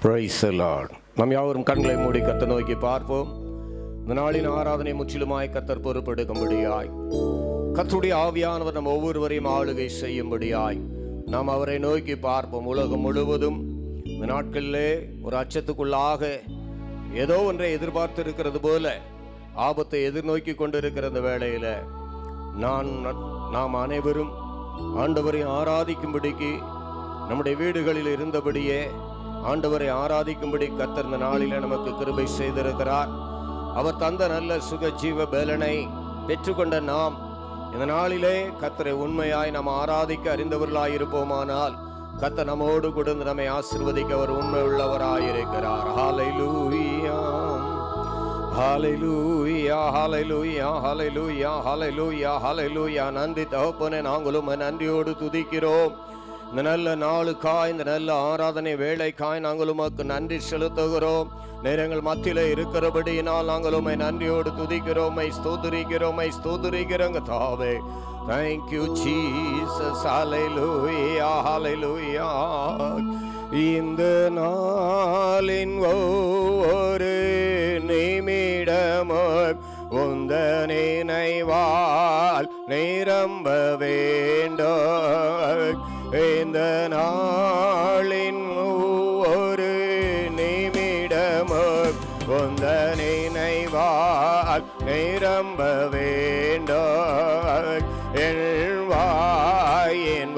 Price Lord நம் யாவரும் கண்களை மூடி கத்த நோக்கி பார்ப்போம் இந்த நாளின் ஆராதனை முற்றிலுமாய் கத்தர் பொறுப்பெடுக்கும்படியாய் கத்துடைய ஆவியானவர் நம் ஒவ்வொருவரையும் ஆளுகை செய்யும்படியாய் நாம் அவரை நோக்கி பார்ப்போம் உலகம் முழுவதும் இந்த நாட்களிலே ஒரு அச்சத்துக்குள்ளாக ஏதோ ஒன்றை எதிர்பார்த்து இருக்கிறது போல ஆபத்தை எதிர்நோக்கி கொண்டிருக்கிற இந்த வேளையில நான் நாம் அனைவரும் ஆண்டவரை ஆராதிக்கும்படிக்கு நம்முடைய வீடுகளில் இருந்தபடியே ஆண்டவரை ஆராதிக்கும்படி கத்தர் இந்த நாளிலே நமக்கு கிருபை செய்திருக்கிறார் அவர் தந்த நல்ல சுக ஜீவ பலனை பெற்றுக்கொண்ட நாம் இந்த நாளிலே கத்தரை உண்மையாய் நாம் ஆராதிக்க அறிந்தவர்களாய் இருப்போமானால் கத்த நம்மோடு கூட நம்மை ஆசிர்வதிக்க அவர் உண்மை உள்ளவராயிருக்கிறார் ஹalleluya ஹalleluya ஹalleluya ஹalleluya ஹalleluya ஹalleluya நன்றி தகப்பனே நாங்களும் உம்மை நன்றியோடு துதிக்கிறோம் இந்த நல்ல நாளுக்காய் இந்த நல்ல ஆராதனை வேலைக்காய் நாங்கள் உமக்கு நன்றி செலுத்துகிறோம் நேரங்கள் மத்தியில இருக்கிறபடியினால் நாங்கள் உம்மை நன்றியோடு துதிக்கிறோம் மை ஸ்தோத்திரிக்கிறோம் மை ஸ்தோத்திரிக்கிறோங்க தாவே Thank you, Jesus. Hallelujah, hallelujah. இந்த நாளின் ஒவ்வொரு நிமிடமும் உந்த நினைவால் நிரம்ப வேண்டும் இந்த நாளின் ஒவ்வொரு நிமிடமும் உந்த நினைவால் நிரம்ப வேண்டும் என் வாயின்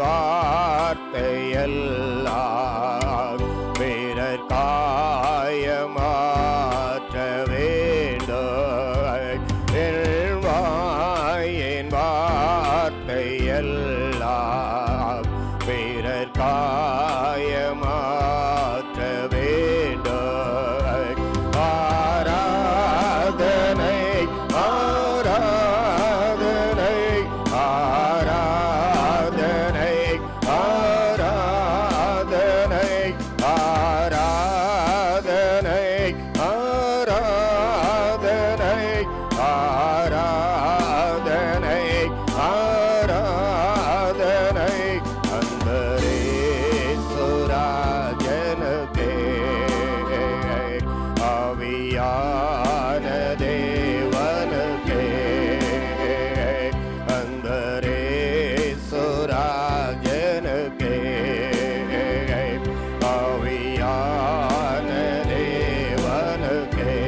வார்த்தையெல்லாம் பிறர் காயமாற்ற வேண்டும் என் வாயின் வார்த்தையெல்லாம் பிறர் காயமாற்ற வேண்டும் ஆராதனை ஆராதனை ஆராதனை ஆராதனை ஆராதனை ஆராதனை ஆராதனை ஆராதனை அன்பரே சுராஜனுக்கே ஆவியான தேவனுக்கே அன்பரே சுராஜனுக்கே ஆவியான தேவனுக்கே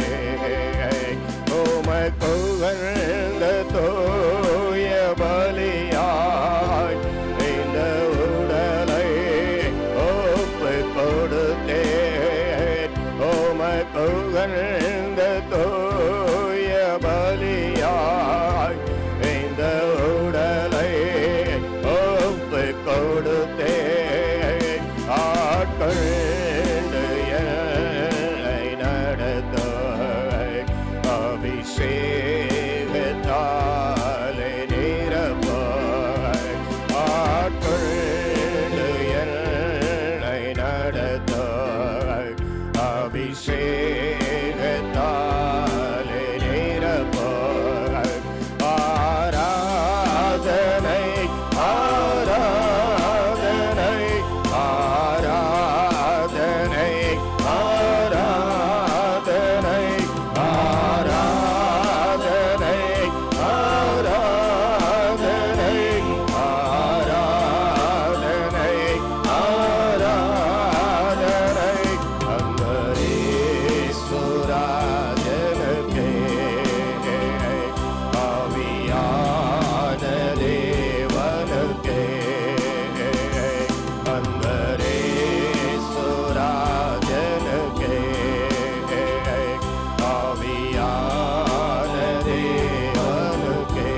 உமக்குகழ்ந்த தோய பலியாய் இந்த உடலை ஒப்பு கொடுத்தேன் உமக்குகழ்ந்த தோய பலியாய் இந்த உடலை ஒப்பு கொடுத்தேன் ஆட்கொண்டு என்னை நடத்த அபிஷேகத்தாலே நிரப்பாய் ஆட்கொண்டு என்னை நடத்த அபிஷேகத்தாலே நிரப்பாய் ஆராதனை ஆராதனை ஆராதனை ஆராதனை ஆராதனை ஆராதனை ஆராதனை ஆராதனை அந்தரே சுராஜனுக்கே ஆவியான தேவனுக்கே அந்தரே சுராஜனுக்கே ஆவியான தேவனுக்கே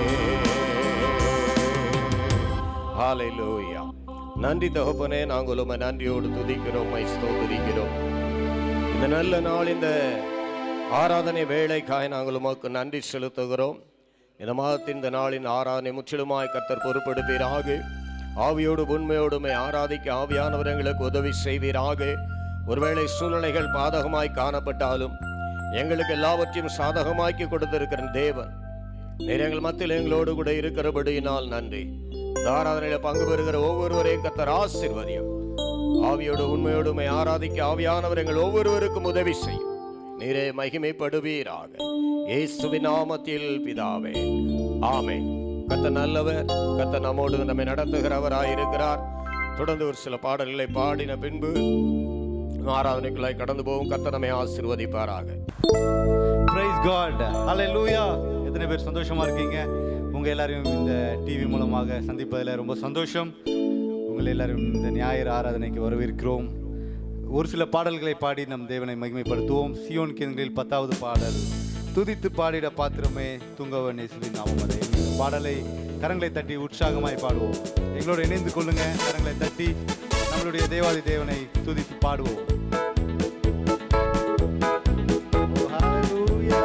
ஹalleluya நன்றி தகப்பனே நாங்கள் உம்மை நன்றியோடு துதிக்கிறோம் உம்மை ஸ்தோத்திரிக்கிறோம் இந்த நல்ல நாள் இந்த ஆராதனை வேலைக்காய் நாங்கள் உமக்கு நன்றி செலுத்துகிறோம் இந்த மாதத்தின் இந்த நாளின் ஆராதனை முற்றிலுமாய் கத்தர் பொறுப்பெடுப்பீராக ஆவியோடு உண்மையோடுமை ஆராதிக்க ஆவியானவர் எங்களுக்கு உதவி செய்வீராக ஒருவேளை சூழ்நிலைகள் பாதகமாய் காணப்பட்டாலும் எங்களுக்கு எல்லாவற்றையும் சாதகமாக்கி கொடுத்திருக்கிற தேவன் நீர் எங்கள் மத்தியில் எங்களோடு கூட இருக்கிறபடியினால் நன்றி இந்த ஆராதனையில பங்கு பெறுகிற ஒவ்வொருவரையும் கத்தர் ஆசீர்வதியும் ஆவியோடு உண்மையோடு உம்மை ஆராதிக்க ஆவியானவர் எங்கள் ஒவ்வொருவருக்கும் உதவி செய்யும் நீரே மகிமைப்படுவீராக இயேசுவின் நாமத்தில் பிதாவே ஆமென் கத்த நல்லவர் கத்த நம்மோடு நம்மை நடத்துகிறவராயிருக்கிறார் தொடர்ந்து ஒரு சில பாடல்களை பாடின பின்பு ஆராதனைக்குள்ளாய் கடந்து போகும் கத்த நம்மை ஆசீர்வதிப்பாராக பிரைஸ் காட் ஹalleluya எத்தனை பேர் சந்தோஷமா இருக்கீங்க உங்க எல்லாரையும் இந்த டிவி மூலமாக சந்திப்பதில் ரொம்ப சந்தோஷம் உங்களை எல்லாரும் இந்த ஞாயிறு ஆராதனைக்கு வரவேற்கிறோம் ஒரு சில பாடல்களை பாடி நம் தேவனை மகிமைப்படுத்துவோம் சியோன் கேந்திரில் பத்தாவது பாடல் துதித்து பாடிட பாத்திரமே தூங்கவன் இயேசுவின் நாமமதே இந்த பாடலை கரங்களை தட்டி உற்சாகமாய் பாடுவோம் எங்களோட இணைந்து கொள்ளுங்க கரங்களை தட்டி நம்மளுடைய தேவாதி தேவனை துதித்து பாடுவோம் Hallelujah.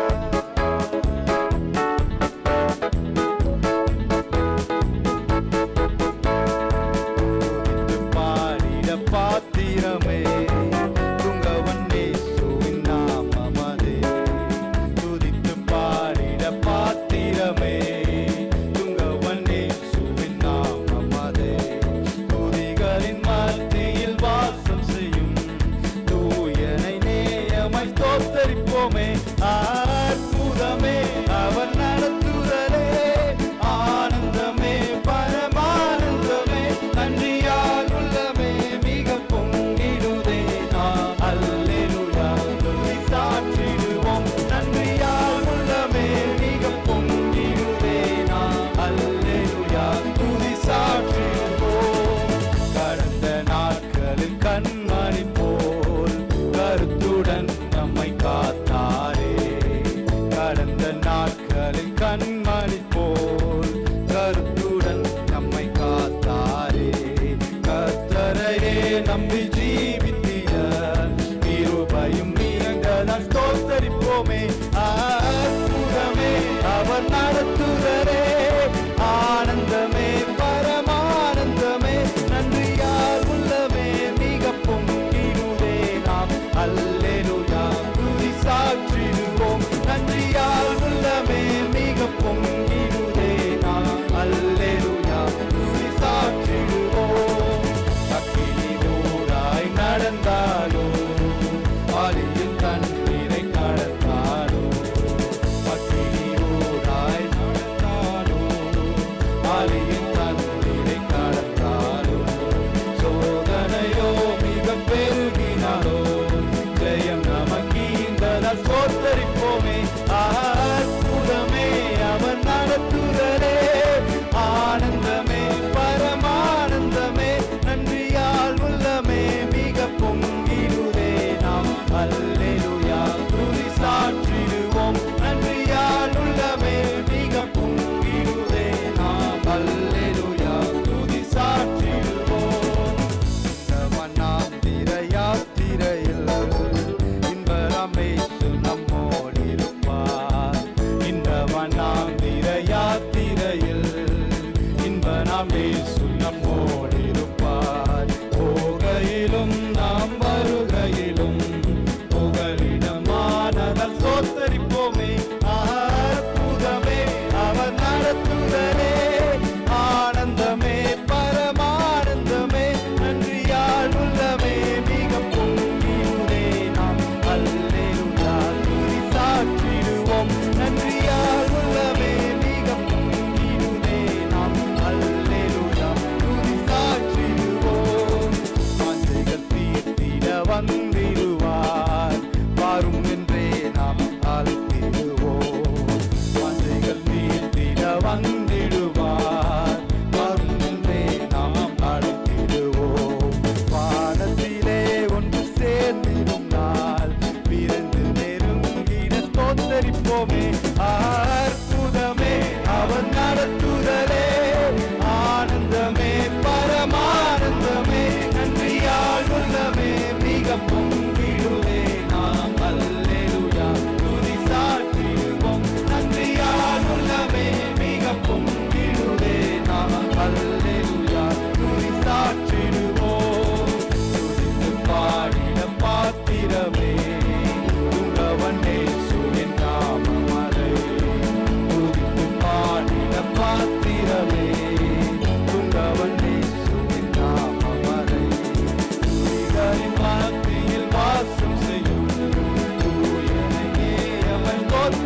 துதித்து பாடிட பாத்திரமே துங்கவன் இயேசுவின் நாமமதே. துதித்து பாடிட பாத்திரமே துங்கவன் இயேசுவின் நாமமதே. துதிகளின் மத்தியில் வாசம் செய்யும் தூயனை நேயமாய் ஸ்தோத்தரிப்போமே அற்புதமே அவர் நடத்துதலே ஆனந்தமே பரமானந்தமே நன்றியால் உள்ளமே மிக பொங்கிடுதே நான் அல்லேலூயா துதி சாற்றிடுவோம் நன்றியால் உள்ளமே மிக பொங்கிடுதே நான் அல்லேலூயா துதி சாற்றிடுவோம் கடந்த நாட்களில் கண்மணி போல் கருத்துடன் நம்மை காத்தாரே கடந்த நாட்களில் கண்மணி போல் கருத்துடன் நம்மை காத்தாரே கத்தரையே நம்பி ஜீவித்திய இருபையும் நீங்களால் ஸ்தோத்தரிப்போமே அற்புதமே அவர் நடத்துதரே ஆனந்தமே பரமானந்தமே நன்றியால் உள்ளமே மிக பொங்கிடுதே நாம் அல்லேலூயா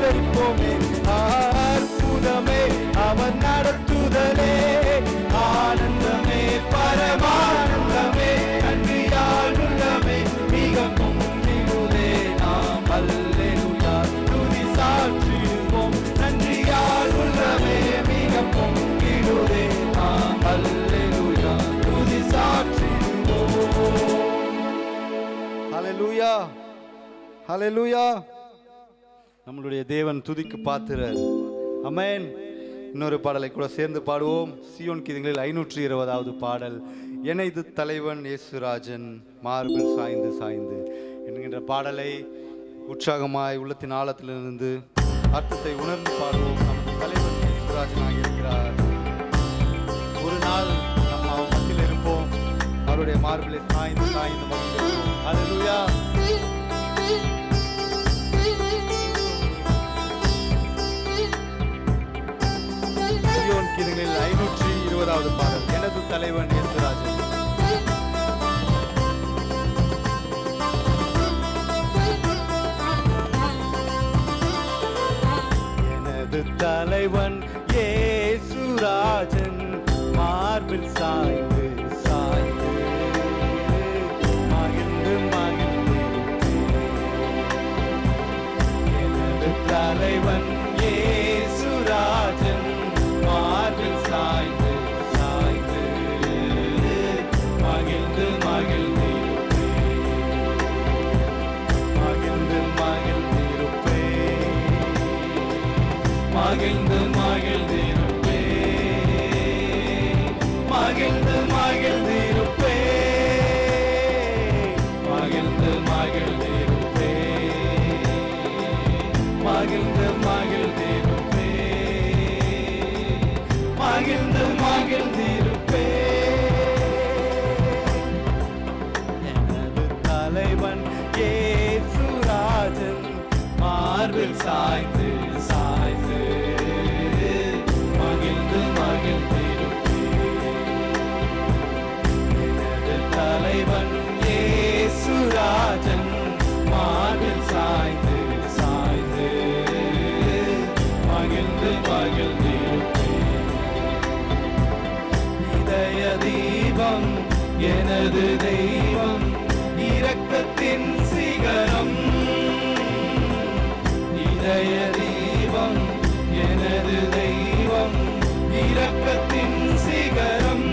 ஆதரிப்போமே அற்புதமே அவர் நடத்துதலே ஆனந்தமே பரமானந்தமே நன்றியால் உள்ளமே மிக பொங்கிடுதே நாம் அல்லேலூயா துதி சாற்றிடுவோம் நன்றியால் உள்ளமே மிக பொங்கிடுதே நாம் அல்லேலூயா துதி சாற்றிடுவோம் ஹalleluya ஹalleluya நம்மளுடைய தேவன் துதிக்கு பாத்திரர் அமேன் இன்னொரு பாடலை கூட சேர்ந்து பாடுவோம் சியோன் கீதங்களில் ஐநூற்றி இருபதாவது பாடல் எனது தலைவன் இயேசுராஜன் மார்பில் சாய்ந்து சாய்ந்து என்கின்ற பாடலை உற்சாகமாய் உள்ளத்தின் ஆழத்திலிருந்து அர்த்தத்தை உணர்ந்து பாடுவோம் நமது தலைவன் இயேசுராஜனாக இருக்கிறார் ஒரு நாள் நம்ம அவன் மத்தியில் இருப்போம் அவருடைய மார்பிலை சாய்ந்து சாய்ந்து மகிழ்ந்திருப்போம் ஹalleluya சியோன் கீதங்களில் ஐநூற்றி இருபதாவது பாடல் எனது தலைவன் இயேசுராஜன் எனது தலைவன் ஏசுராஜன் மார்பில் சாய்ந்து சாய்ந்து மகிழ்ந்து மகிழ்ந்து எனது தலைவன் ஏசுராஜன் மார்பில் சாய்ந்து சாய்ந்து மகிழ்ந்து மகிழ்ந்து மகிழ்ந்து மகிழ்ந்திருப்பே மகிழ்ந்து மகிழ்ந்திருப்பே மகிழ்ந்து மகிழ்ந்திருப்பே மகிழ்ந்து மகிழ்ந்திருப்பே மகிழ்ந்து மகிழ்ந்திருப்பே மகிழ்ந்து மகிழ்ந்திருப்பே எனது தலைவன் ஏசுராஜன் மார்பில் சாய்ந்து சாய்ந்து மகிழ்ந்து மகிழ்ந்திருப்பே எனது தலைவன் ஏசுராஜன் மார்பில் சாய்ந்து சாய்ந்து மகிழ்ந்து மகிழ்ந்திருப்பே இதய தீபம் எனது தெய்வம் இரக்கத்தின் சிகரம் இதய தீபம் எனது தெய்வம் இரக்கத்தின் சிகரம்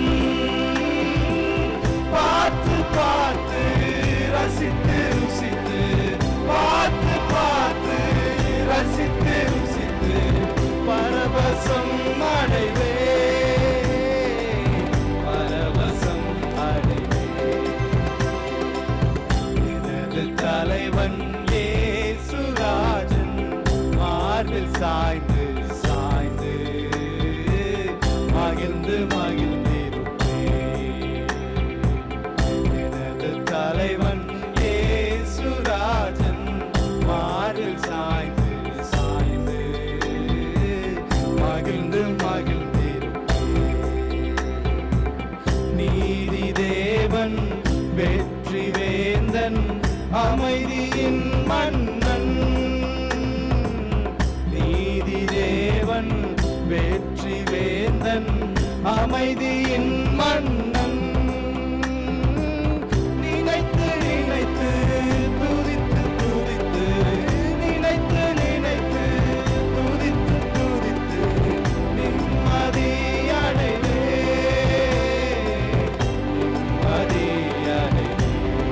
பார்த்து பார்த்து ரசித்து ருசித்து பார்த்து பார்த்து ரசித்து ருசித்து பரவசம் அடைவே பரவசம் அடைவே எனது தலைவன் ஏசுராஜன் மார்பில் சாய்ந்து சாய்ந்து மகிழ்ந்து மகிழ்ந்திருப்பே எனது தலைவன் ஏசுராஜன் மார்பில் சாய்ந்து சாய்ந்து மகிழ்ந்து மகிழ்ந்திருப்பே நீதி தேவன் வெற்றி வேந்தன் அமைதியின் மன்னன் நீதி தேவன் வெற்றி வேந்தன் அமைதியின் மன்னன் நினைத்து நினைத்து துதித்து துதித்து நினைத்து நினைத்து துதித்து துதித்து நிம்மதி அடைவே நிம்மதி அடைவே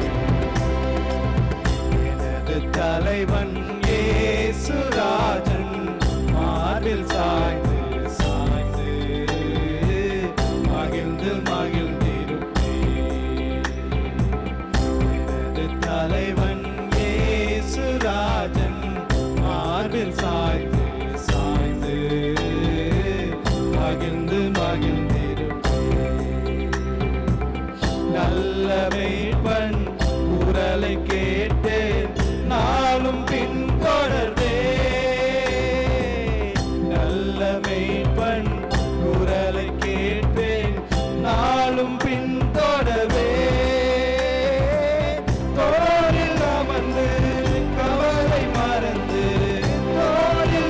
எனது தலைவன் ஏசுராஜன் மார்பில் சாய்ந்து சாய்ந்து மகிழ்ந்து மகிழ்ந்திருப்பே எனது தலைவன் ஏசுராஜன் மார்பில் சாய்ந்து சாய்ந்து மகிழ்ந்து மகிழ்ந்திருப்பே நல்ல மேய்ப்பன் குரலை கேட்டேன் நாளும் பின்தொடர்வே நல்ல மேய்ப்பன் குரலை கேட்டேன் நாளும் பின்தொடர்வே தோளில் அமர்ந்து கவலை மறந்து தோளில்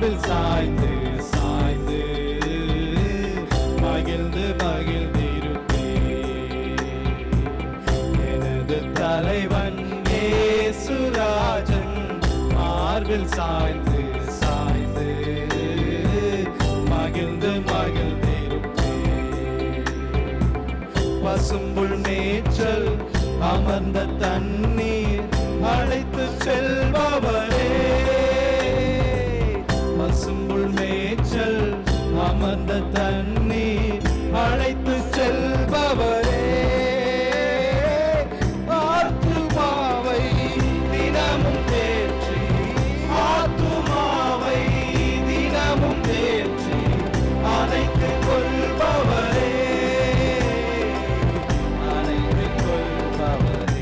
மார்பில் சாய்ந்து சாய்ந்து மகிழ்ந்து மகிழ்ந்திருப்பே எனது தலைவன் ஏசுராஜன் மார்பில் சாய்ந்து சாய்ந்து மகிழ்ந்து மகிழ்ந்திருப்பே பசும்புல் மேய்ச்சல் அமர்ந்த தண்ணீர் அழைத்து செல்பவரே பசும்புல் மேய்ச்சல் அமர்ந்த தண்ணீர் அழைத்து செல்பவரே ஆத்துமாவை தினமும் தேற்றி ஆத்துமாவை தினமும் தேற்றி அணைத்து கொள்பவரே அணைத்து கொள்பவரே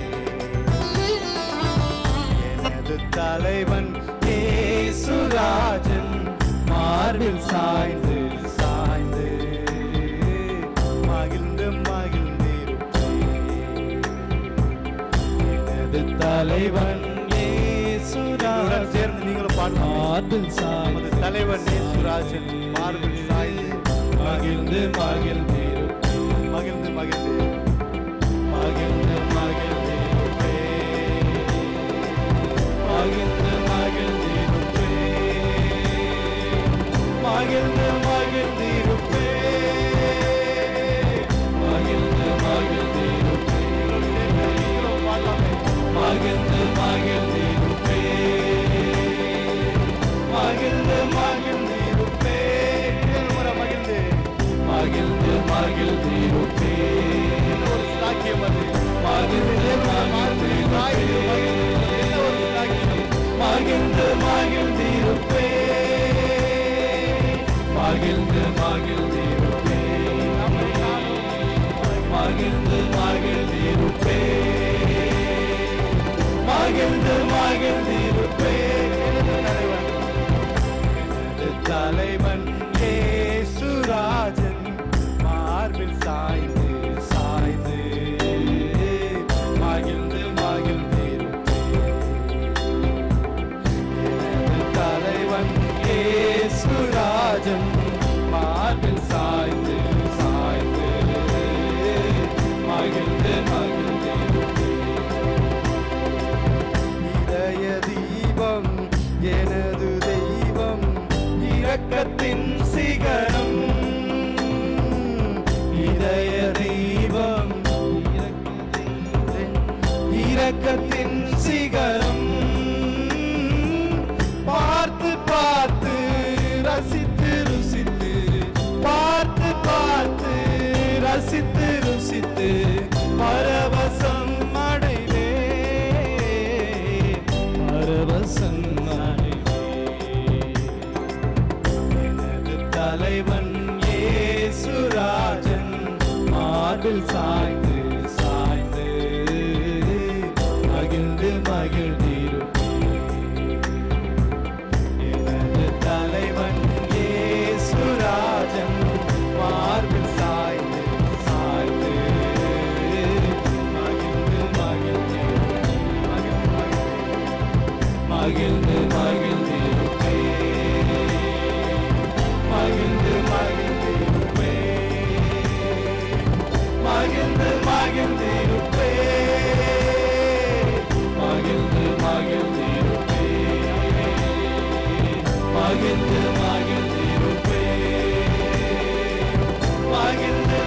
எனது தலைவன் ஏசுராஜன் மார்பில் சாய்ந்து சாய்ந்து மகிழ்ந்து மகிழ்ந்திருப்பேன் எனது தலைவன் ஏசுராஜன் சேர்ந்து நீங்களும் பாடலாம் மார்பில் சாய்ந்து நமது தலைவன் ஏசுராஜன் மார்பில் சாய்ந்து மகிழ்ந்து மகிழ்ந்திருப்பேன் மகிழ்ந்து மகிழ்ந்து மகிழ்ந்து மகிழ்ந்திருப்பேன் மகிழ்ந்து மகிழ்ந்திருப்பேன் மகிழ்ந்து மகிழ்ந்திருப்பேன் மகிழ்ந்து மகிழ்ந்திருப்பேன் நீங்களும் பாடலாமே மகிழ்ந்து மகிழ்ந்திருப்பேன் மகிழ்ந்து மகிழ்ந்திருப்பேன் இன்னொரு முறை மகிழ்ந்து மகிழ்ந்து மகிழ்ந்திருப்பேன் என்ன ஒரு ஸ்லாக்கியம் அது மகிழ்ந்து மார்பில் சாய்ந்து மகிழ்ந்து என்ன ஒரு ஸ்லாக்கியம் மகிழ்ந்து மகிழ்ந்திருப்பேன் மகிழ்ந்து மகிழ்ந்திருப்பேன் நம்மை நானும் மகிழ்ந்து மகிழ்ந்திருப்பேன் மகிழ்ந்து மகிழ்ந்திருப்பேன் எனது தலைவன் ஏசுராஜன் மார்பில் சாய்ந்து சாய்ந்து மகிழ்ந்து மகிழ்ந்திருப்பேன் எனது தலைவன் ஏசுராஜன் மார்பில் சாய்ந்து சாய்ந்து மகிழ்ந்து மகிழ்ந்திருப்பேன் இதய தீபம் எனது தெய்வம் இரக்கத்தின் சிகரம் இதய தெய்வம் இரக்கத்தின் சிகரம் பார்த்து பார்த்து ரசித்து ருசித்து பார்த்து பார்த்து ரசித்து ருசித்து பரவசம் அடைவே பரவசம் அடைவே எனது தலைவன் ஏசுராஜன் மார்பில் சாய்ந்து சாய்ந்து மகிழ்ந்து மகிழ்ந்திருப்பேன் எனது தலைவன் ஏசுராஜன் மார்பில் சாய்ந்து சாய்ந்து மகிழ்ந்து மகிழ்ந்திருப்பேன் மகிழ்ந்து மகிழ்ந்து மகிழ்ந்திருப்பேன் மகிழ்ந்து மகிழ்ந்திருப்பேன் மகிழ்ந்து மகிழ்ந்திருப்பேன் மகிழ்ந்து மகிழ்ந்திருப்பேன் மகிழ்ந்து மகிழ்ந்திருப்பேன் மகிழ்ந்து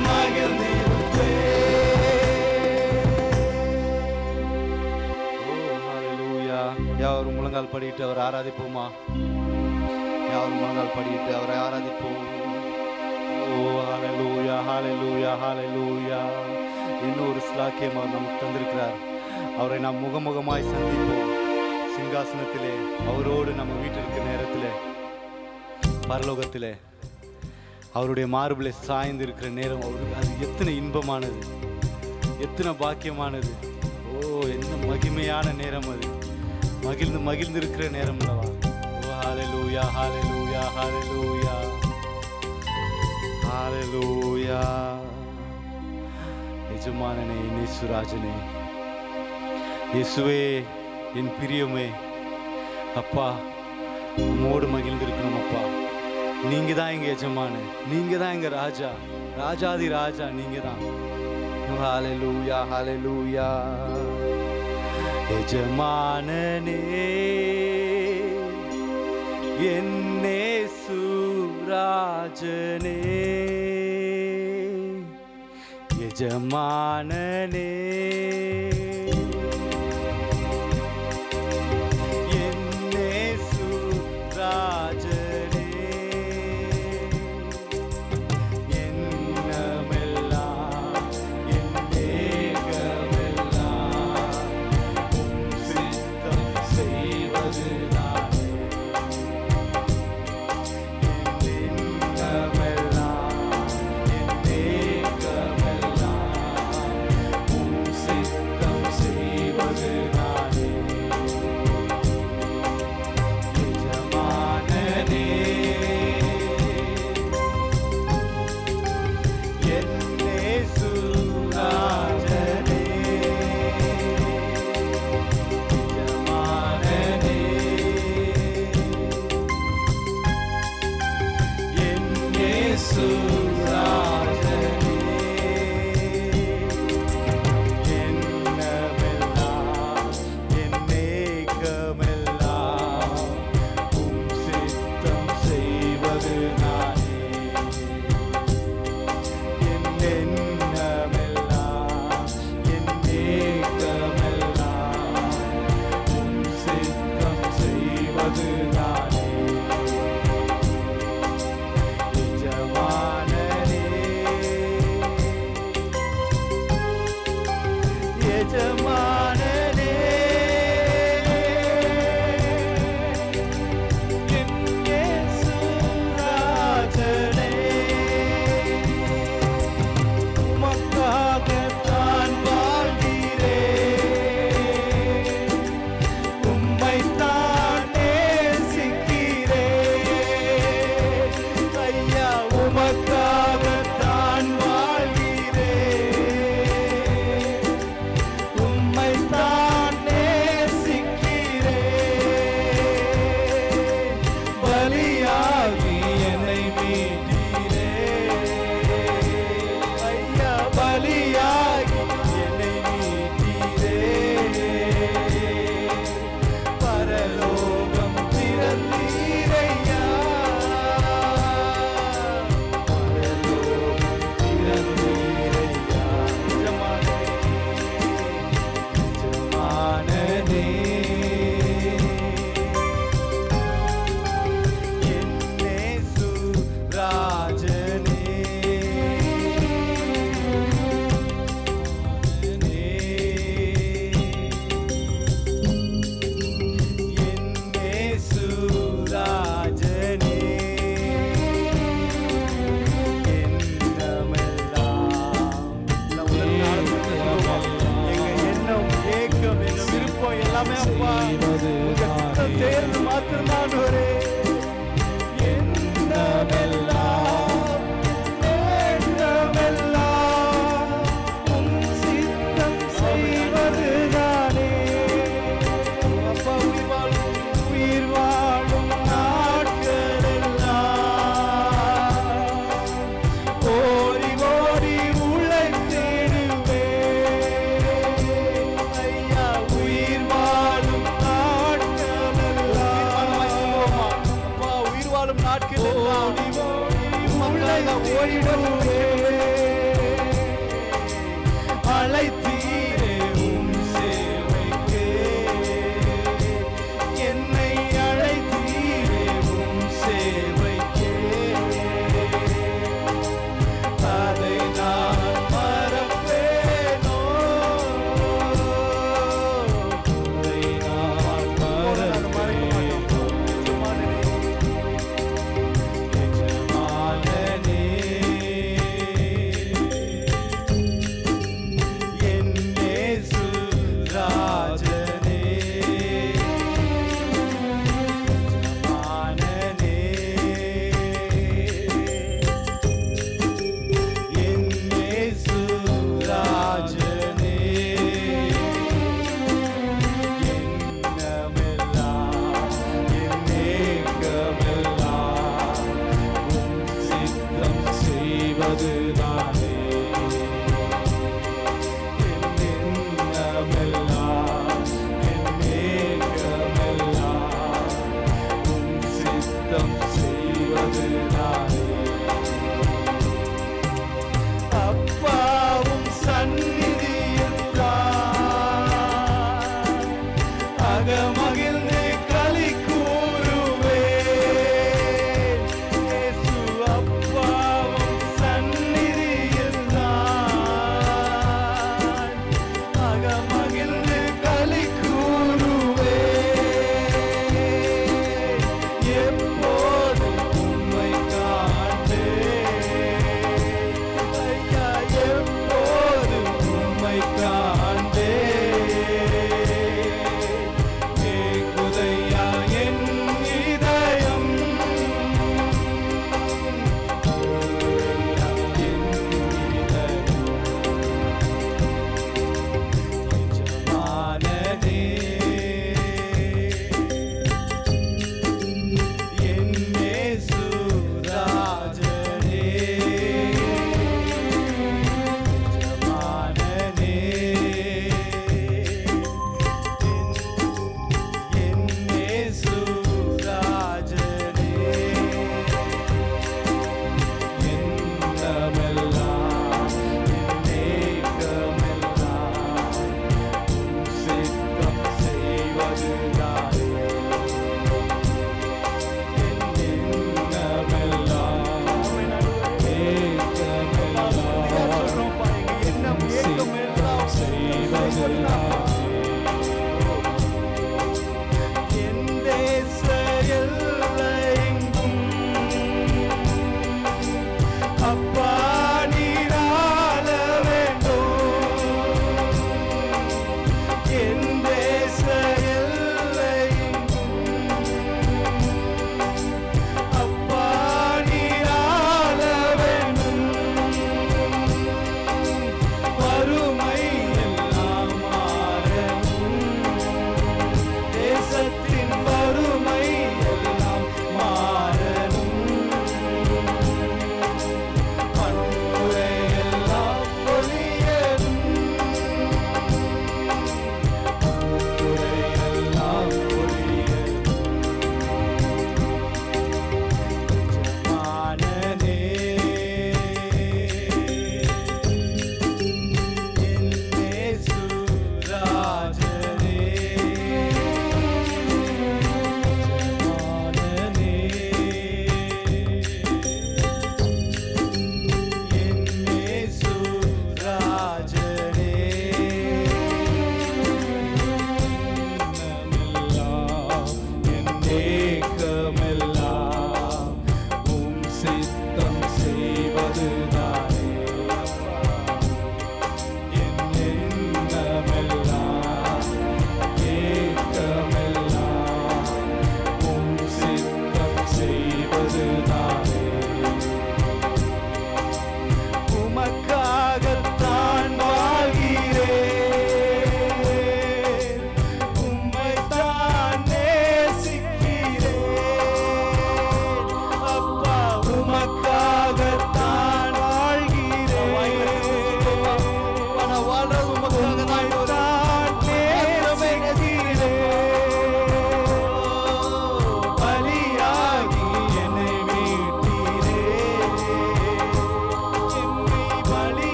மகிழ்ந்திருப்பேன் யாரும் முழங்கால் படிட்டு அவரை ஆராதிப்போமா யாரும் முழங்கால் படிட்டு அவரை ஆராதிப்போம் ஓ ஹalleluya ஹalleluya ஹalleluya இன்னொரு ஸ்லாக்கியம் அவர் நமக்கு தந்திருக்கிறார் அவரை நாம் முகமுகமாய் சந்திப்போம் சிங்காசனத்திலே அவரோடு நம்ம வீட்டிற்கு நேரத்திலே பரலோகத்திலே அவருடைய மார்பிலே சாய்ந்து இருக்கிற நேரம் அவருக்கு அது எத்தனை இன்பமானது எத்தனை பாக்கியமானது ஓ என்ன மகிமையான நேரம் அது மகிழ்ந்து மகிழ்ந்து இருக்கிற நேரம் அல்லவா ஓ ஹalleluya ஹalleluya ஹalleluya ஹalleluya எஜமானனே நேசுராஜனே இயேசுவே என் பிரியமே அப்பா உம்மோடு மகிழ்ந்திருக்கணும் அப்பா நீங்க தான் எங்க எஜமானு நீங்க தான் எங்க ராஜா ராஜாதி ராஜா நீங்க தான் ஹalleluya ஹalleluya எஜமானனே என்னே சூராஜனே எஜமானனே என்னே சூராஜனே என்னமெல்லாம் என் தேகமெல்லாம் உம் சித்தம் செய்வது நானே என்னமெல்லாம் என் தேகமெல்லாம் உம் சித்தம் செய்வது நானே எஜமானனே என்னே சுராஜனே எஜமானனே என்னே சுராஜனே என்னமெல்லாம் என்னேகமெல்லாம் உம் சித்தம் செய்வது நானே என்னென்னமெல்லாம் என்னேகமெல்லாம் உம் சித்தம் செய்வது நானே எஜமானனே எஜமானனே என் இயேசுராஜனே உமக்காகத்தான் வாழ்கிறேன் உம்மைத்தான் நேசிக்கிறேன் ஐயா உமக்காகத்தான் வாழ்கிறேன் உம்மைத்தான் நேசிக்கிறேன் பலியாகி என்னை மீட்டீரே ஐயா பலியாகி என்னை மீட்டீரே பரலோகம் திறந்தீரையா பரலோகம் திறந்தீரையா எஜமானே எஜமானனே என்னே சுராஜனே என்னே சுராஜனே ஏக்கம் எங்க விருப்பம் எல்லாமே அப்பா உங்க சித்தம் சேர்ந்து மாத்திரம்தான் ஒரே எண்ணமெல்லாம் எண்ணமெல்லாம் உம் சித்தம் செய்வதுதானே அப்பா உயிர் வாழும் உயிர் வாழும் நாட்களெல்லாம் ஓடி ஓடி உழைத்திடுவே ஐயா உயிர் வாழும் நாட்களெல்லாம் அப்பா உயிர் வாழும் நாட்களெல்லாம் ஓடி ஓடி உழைத்திடுவே அழைத்தீரே உம் சேவைக்கு என்னை அழைத்தீரே உம் சேவைக்கு அதை நான் மறப்பேனோ அதை நான் மறப்பேனோ எஜமானனே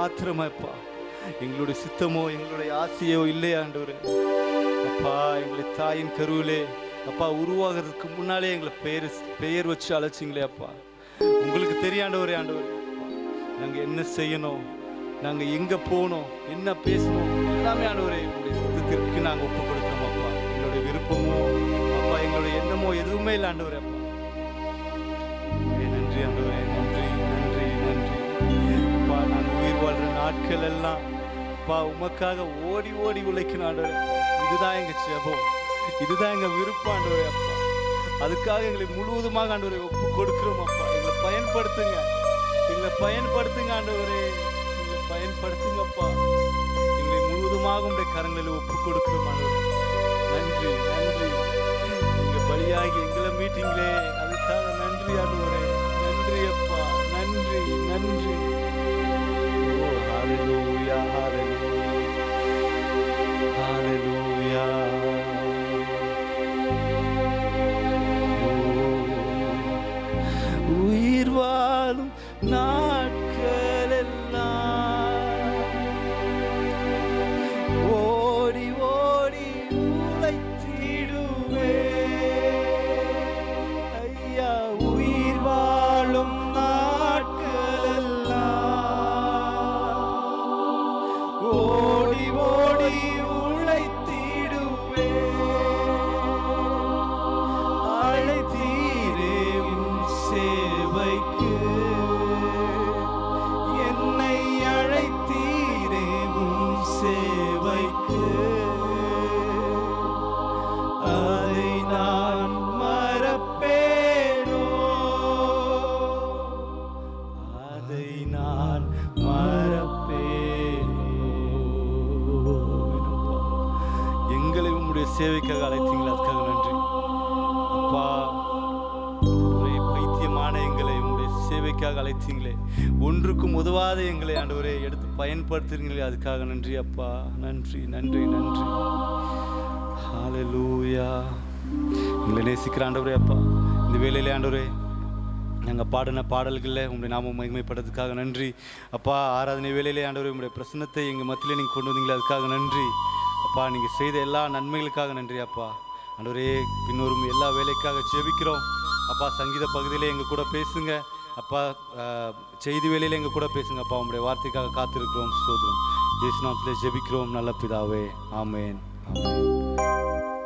மாத்திரமாப்பா எங்களுடைய சித்தமோ எங்களுடைய ஆசையோ இல்லை ஆண்டவரே அப்பா எங்களை தாயின் கருவிலே அப்பா உருவாகிறதுக்கு முன்னாலே எங்களை பெயர் பெயர் வச்சு அழைச்சிங்களே அப்பா உங்களுக்கு தெரியாண்டவரே ஆண்டவரே நாங்கள் என்ன செய்யணும் நாங்கள் எங்கே போகணும் என்ன பேசணும் எல்லாமே ஆண்டவரே எங்களுடைய சித்தத்திற்கு நாங்கள் ஒப்பு கொடுக்குறோம் அப்பா எங்களுடைய விருப்பமோ அப்பா எங்களுடைய எண்ணமோ எதுவுமே இல்லை ஆண்டவரே அப்பா ஏ, நன்றி ஆண்டவரே நன்றி நன்றி நன்றி அப்பா நாங்கள் உயிர் வாழ்ற நாட்கள் எல்லாம் அப்பா உமக்காக ஓடி ஓடி உழைக்கணும் ஆண்டவரே இதுதான் எங்க ஜெபம் இதுதான் எங்க விருப்பம் ஆண்டவரே அப்பா அதுக்காக எங்களை முழுவதுமாக ஆண்டவரே ஒப்பு கொடுக்கிறோம் அப்பா எங்களை பயன்படுத்துங்க எங்களை பயன்படுத்துங்க ஆண்டவரே எங்களை பயன்படுத்துங்கப்பா எங்களை முழுவதுமாக உடைய கரங்களில் ஒப்பு கொடுக்கிறோம் ஆண்டவரே நன்றி நன்றி நீங்க பலியாகி எங்களை மீட்டிங்களே அதுக்காக நன்றி ஆண்டவரே நன்றி அப்பா நன்றி நன்றி ஓ ஹalleluya ஹalleluya ஹalleluya உயிர் வாழும் நாட்கள் எல்லாம் ஓடி ஓடி உழைத்திடுவே ஐயா உயிர் வாழும் நாட்களெல்லாம் ஓடி ஓடி உழைத்திடுவே அழைத்தீரே உன் சேவைக்கு என்னை அழைத்தீரே உன் சேவைக்கு அதை நான் மறப்பேனோ அதை நான் மறப்பேனோ எங்களை உம்முடைய சேவைக்காக அழைத்தீங்களா அதுக்காக நன்றி அப்பா ஒரே பைத்தியமான எங்களை உங்களுடைய சேவைக்காக அழைத்தீங்களே ஒன்றுக்கும் உதவாத எங்களை ஆண்டவரே எடுத்து பயன்படுத்துறீங்களே அதுக்காக நன்றி அப்பா நன்றி நன்றி நன்றி ஹalleluya எங்களை நேசிக்கிற ஆண்டவரே அப்பா இந்த வேலையிலே ஆண்டவரே நாங்கள் பாடின பாடல்களில் உங்களுடைய நாமம் மகிமைப்படுறதுக்காக நன்றி அப்பா ஆராதனை வேலையிலே ஆண்டவரே உங்களுடைய பிரசன்னத்தை எங்கள் மத்தியிலே நீங்கள் கொண்டு வந்தீங்களே அதுக்காக நன்றி அப்பா நீங்கள் செய்த எல்லா நன்மைகளுக்காக நன்றி அப்பா ஆண்டவரே பின்னொரும் எல்லா வேலைக்காக ஜெபிக்கிறோம் அப்பா சங்கீத பகுதியிலே எங்கள் கூட பேசுங்க அப்பா ஆஹ், செய்தி வேலையில் எங்கள் கூட பேசுங்க அப்பா உங்களுடைய வார்த்தைக்காக காத்திருக்கிறோம் ஸ்தோத்திரம் இயேசுநாமத்திலே ஜெபிக்கிறோம் நல்ல பிதாவே ஆமென் ஆமென்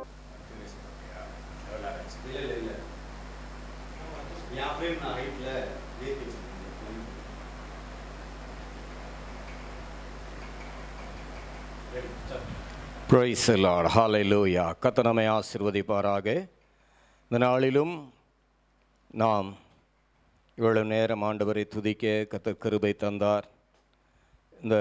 Praise the Lord. Hallelujah. கர்த்தர் நம்மை ஆசீர்வதிப்பாராக இந்த நாளிலும் நாம் இவ்வளவு நேரம் ஆண்டவரை துதிக்க கர்த்தர் கிருபை தந்தார் இந்த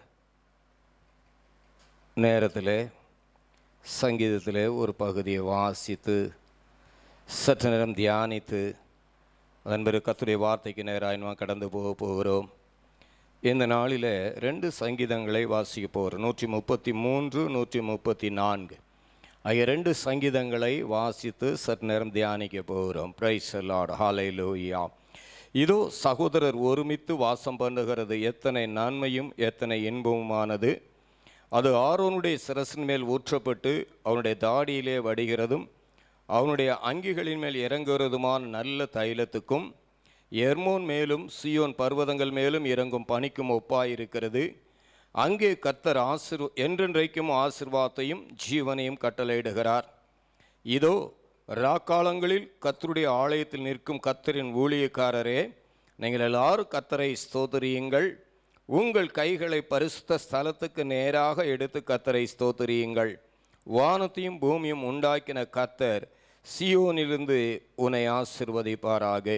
நேரத்தில் சங்கீதத்தில் ஒரு பகுதியை வாசித்து சற்று நேரம் தியானித்து அதன் பிறகு கர்த்தருடைய வார்த்தைக்கு நேராக நாம் கடந்து போக போகிறோம் இந்த நாளில் ரெண்டு சங்கீதங்களை வாசிக்க போகிறோம் நூற்றி முப்பத்தி மூன்று நூற்றி முப்பத்தி நான்கு ஆகிய ரெண்டு சங்கீதங்களை வாசித்து சற்று நேரம் தியானிக்க போகிறோம் பிரைஸ் லார்ட் ஹாலை லூயா இதோ சகோதரர் ஒருமித்து வாசம் பண்ணுகிறது எத்தனை நன்மையும் எத்தனை இன்பமுமானது அது ஆரோனுடைய சிரசின் மேல் ஊற்றப்பட்டு அவனுடைய தாடியிலே வடிகிறதும் அவனுடைய அங்கிகளின் மேல் இறங்குகிறதுமான நல்ல தைலத்துக்கும் எர்மோன் மேலும் சியோன் பர்வதங்கள் மேலும் இறங்கும் பனிக்கும் ஒப்பாயிருக்கிறது அங்கே கர்த்தர் ஆசிர் என்றென்றைக்கும் ஆசிர்வாதத்தையும் ஜீவனையும் கட்டளையிடுகிறார் இதோ ராக்காலங்களில் கர்த்தருடைய ஆலயத்தில் நிற்கும் கர்த்தரின் ஊழியக்காரரே நீங்கள் எல்லாரும் கர்த்தரை ஸ்தோத்திரியுங்கள் உங்கள் கைகளை பரிசுத்த ஸ்தலத்துக்கு நேராக எடுத்து கர்த்தரை ஸ்தோத்திரியுங்கள் வானத்தையும் பூமியும் உண்டாக்கின கர்த்தர் சியோனிலிருந்து உன்னை ஆசிர்வதிப்பாராக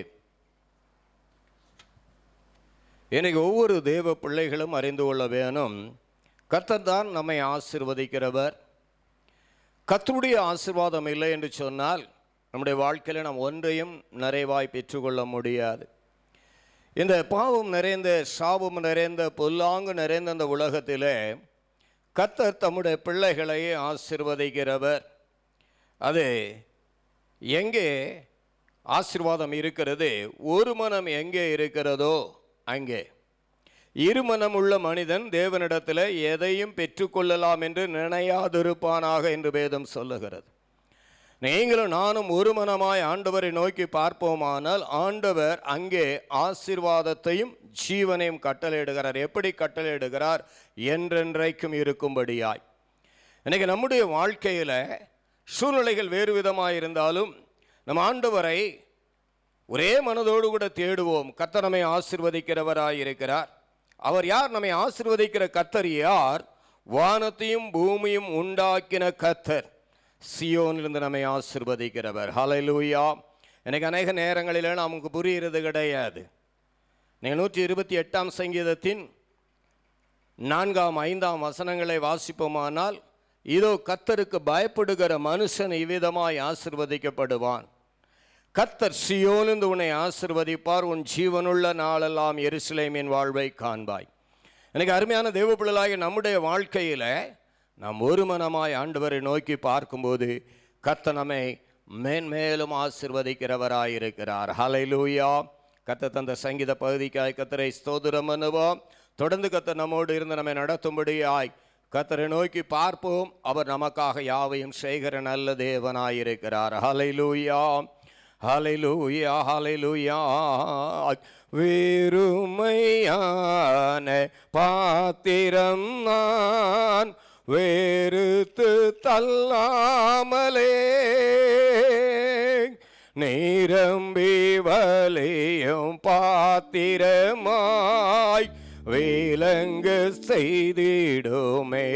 இன்னைக்கு ஒவ்வொரு தேவ பிள்ளைகளும் அறிந்து கொள்ள வேணும் கர்த்தர் தான் நம்மை ஆசிர்வதிக்கிறவர் கர்த்தருடைய ஆசிர்வாதம் இல்லை என்று சொன்னால் நம்முடைய வாழ்க்கையில் நாம் ஒன்றையும் நிறைவாய் பெற்றுக்கொள்ள முடியாது இந்த பாவம் நிறைந்த சாபம் நிறைந்த பொல்லாங்கு நிறைந்த அந்த உலகத்திலே கர்த்தர் தம்முடைய பிள்ளைகளை ஆசிர்வதிக்கிறவர் அது எங்கே ஆசிர்வாதம் இருக்கிறது ஒரு மனம் எங்கே இருக்கிறதோ அங்கே இருமனமுள்ள மனிதன் தேவனிடத்தில் எதையும் பெற்றுக்கொள்ளலாம் என்று நினையாதிருப்பானாக என்று வேதம் சொல்லுகிறது நீங்களும் நானும் ஒரு மனமாய் ஆண்டவரை நோக்கி பார்ப்போமானால் ஆண்டவர் அங்கே ஆசீர்வாதத்தையும் ஜீவனையும் கட்டளையிடுகிறார் எப்படி கட்டளையிடுகிறார் என்றென்றைக்கும் இருக்கும்படியாய் இன்னைக்கு நம்முடைய வாழ்க்கையில் சூழ்நிலைகள் வேறு விதமாக இருந்தாலும் நம் ஆண்டவரை ஒரே மனதோடு கூட தேடுவோம் கர்த்தர் நம்மை ஆசிர்வதிக்கிறவராய் இருக்கிறார் அவர் யார் நம்மை ஆசிர்வதிக்கிற கத்தர் யார் வானத்தையும் பூமியும் உண்டாக்கின கத்தர் சியோனிலிருந்து நம்மை ஆசிர்வதிக்கிறவர் ஹalleluya எனக்கு அநேக நேரங்களில் நமக்கு புரிகிறது கிடையாது நீங்கள் நூற்றி இருபத்தி எட்டாம் சங்கீதத்தின் நான்காம் ஐந்தாம் வசனங்களை வாசிப்போமானால் இதோ கத்தருக்கு பயப்படுகிற மனுஷன் இவ்விதமாய் ஆசிர்வதிக்கப்படுவான் கத்தர் சியோனிந்து உன்னை ஆசிர்வதிப்பார் உன் ஜீவனுள்ள நாளெல்லாம் எருசலேமின் வாழ்வை காண்பாய் எனக்கு அருமையான தேவப்பிள்ளாகிய நம்முடைய வாழ்க்கையில் நாம் ஒரு மனமாய் ஆண்டவரை நோக்கி பார்க்கும்போது கத்த நம்மை மேன்மேலும் ஆசிர்வதிக்கிறவராய் இருக்கிறார் ஹalleluya கத்த தந்த சங்கீத பகுதிக்காய் கத்தரை ஸ்தோத்திரம் பண்ணுவோம் தொடர்ந்து கத்த நம்மோடு இருந்து நம்மை நடத்தும்படியாய் கத்தரை நோக்கி பார்ப்போம் அவர் நமக்காக யாவையும் செய்கிற நல்ல தேவனாயிருக்கிறார் ஹalleluya ஹalleluya ஹalleluya வேறுமையான பாத்திரம் நான் வேறுத்து தள்ளாமலே நிரம்பி வலியும் பாத்திரமாய் விலங்கு செய்திடுமே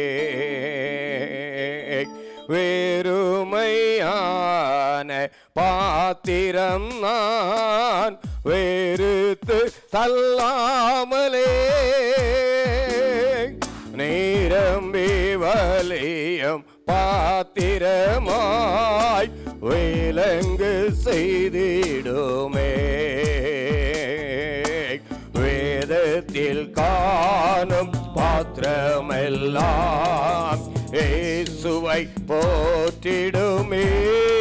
வேறுமையான பாத்திரம் நான் வேறுத்து தள்ளாமலே நீரம்பி வலியும் பாத்திரமாய் விலங்கு செய்திடுமே வேதத்தில் காணும் பாத்திரமெல்லாம் இயேசுவை போற்றிடுமே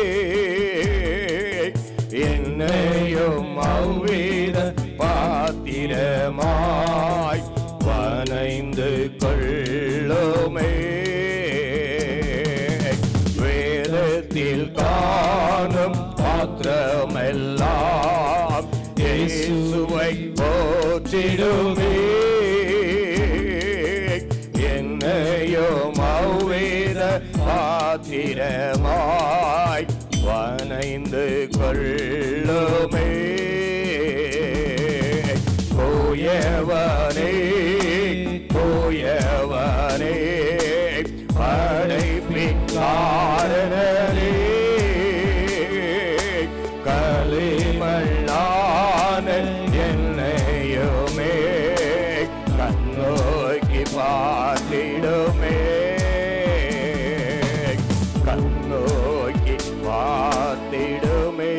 என்னையும் அவ்வித பாத்திரமாய் வனைந்து கொள்ளுமே வேதத்தில் காணும் பாத்திரமெல்லாம் இயேசுவை போற்றிடுமே என்னையும் அவ்வேத பாத்திரமாய் வனைந்து கொள்ளுமே போயவனே போயவனே படைப்பின் காரணனே களிமண்ணான என்னையுமே கண்ணோக்கி பார்த்திடுமே கண்ணோக்கி பார்த்திடுமே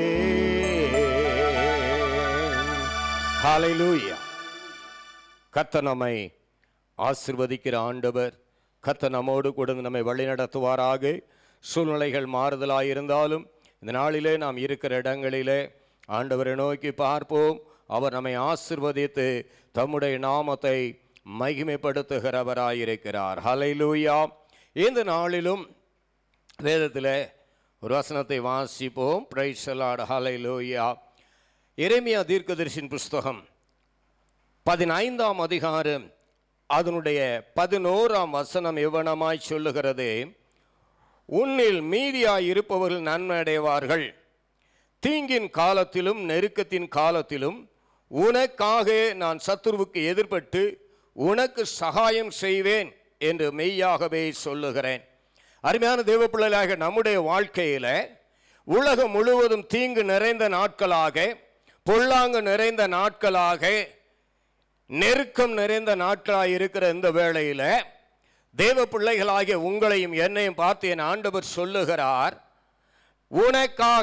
ஹalleluya கத்த நம்மை ஆசிர்வதிக்கிற ஆண்டவர் கத்த நம்மோடு கூட நம்மை வழிநடத்துவாராக சூழ்நிலைகள் மாறுதலாயிருந்தாலும் இந்த நாளிலே நாம் இருக்கிற இடங்களிலே ஆண்டவரை நோக்கி பார்ப்போம் அவர் நம்மை ஆசிர்வதித்து தம்முடைய நாமத்தை மகிமைப்படுத்துகிறவராயிருக்கிறார் ஹalleluya இந்த நாளிலும் வேதத்தில் ஒரு வசனத்தை வாசிப்போம் பிரைசலாட் ஹalleluya எரேமியா தீர்க்கதரிசின் புஸ்தகம் பதினைந்தாம் அதிகாரம் அதனுடைய பதினோராம் வசனம் எவ்வனமாய் சொல்லுகிறது உன்னில் மீதியாய் இருப்பவர்கள் நன்மை அடைவார்கள் தீங்கின் காலத்திலும் நெருக்கத்தின் காலத்திலும் உனக்காக நான் சத்துருவுக்கு எதிர்பட்டு உனக்கு சகாயம் செய்வேன் என்று மெய்யாகவே சொல்லுகிறேன் அருமையான தேவப்பிள்ளைகளாக நம்முடைய வாழ்க்கையில் உலகம் முழுவதும் தீங்கு நிறைந்த நாட்களாக பொல்லாங்கு நிறைந்த நாட்களாக நெருக்கம் நிறைந்த நாட்களாக இருக்கிற இந்த வேளையில் தேவ பிள்ளைகளாகிய உங்களையும் என்னையும் பார்த்து என் ஆண்டவர் சொல்லுகிறார் உனக்காக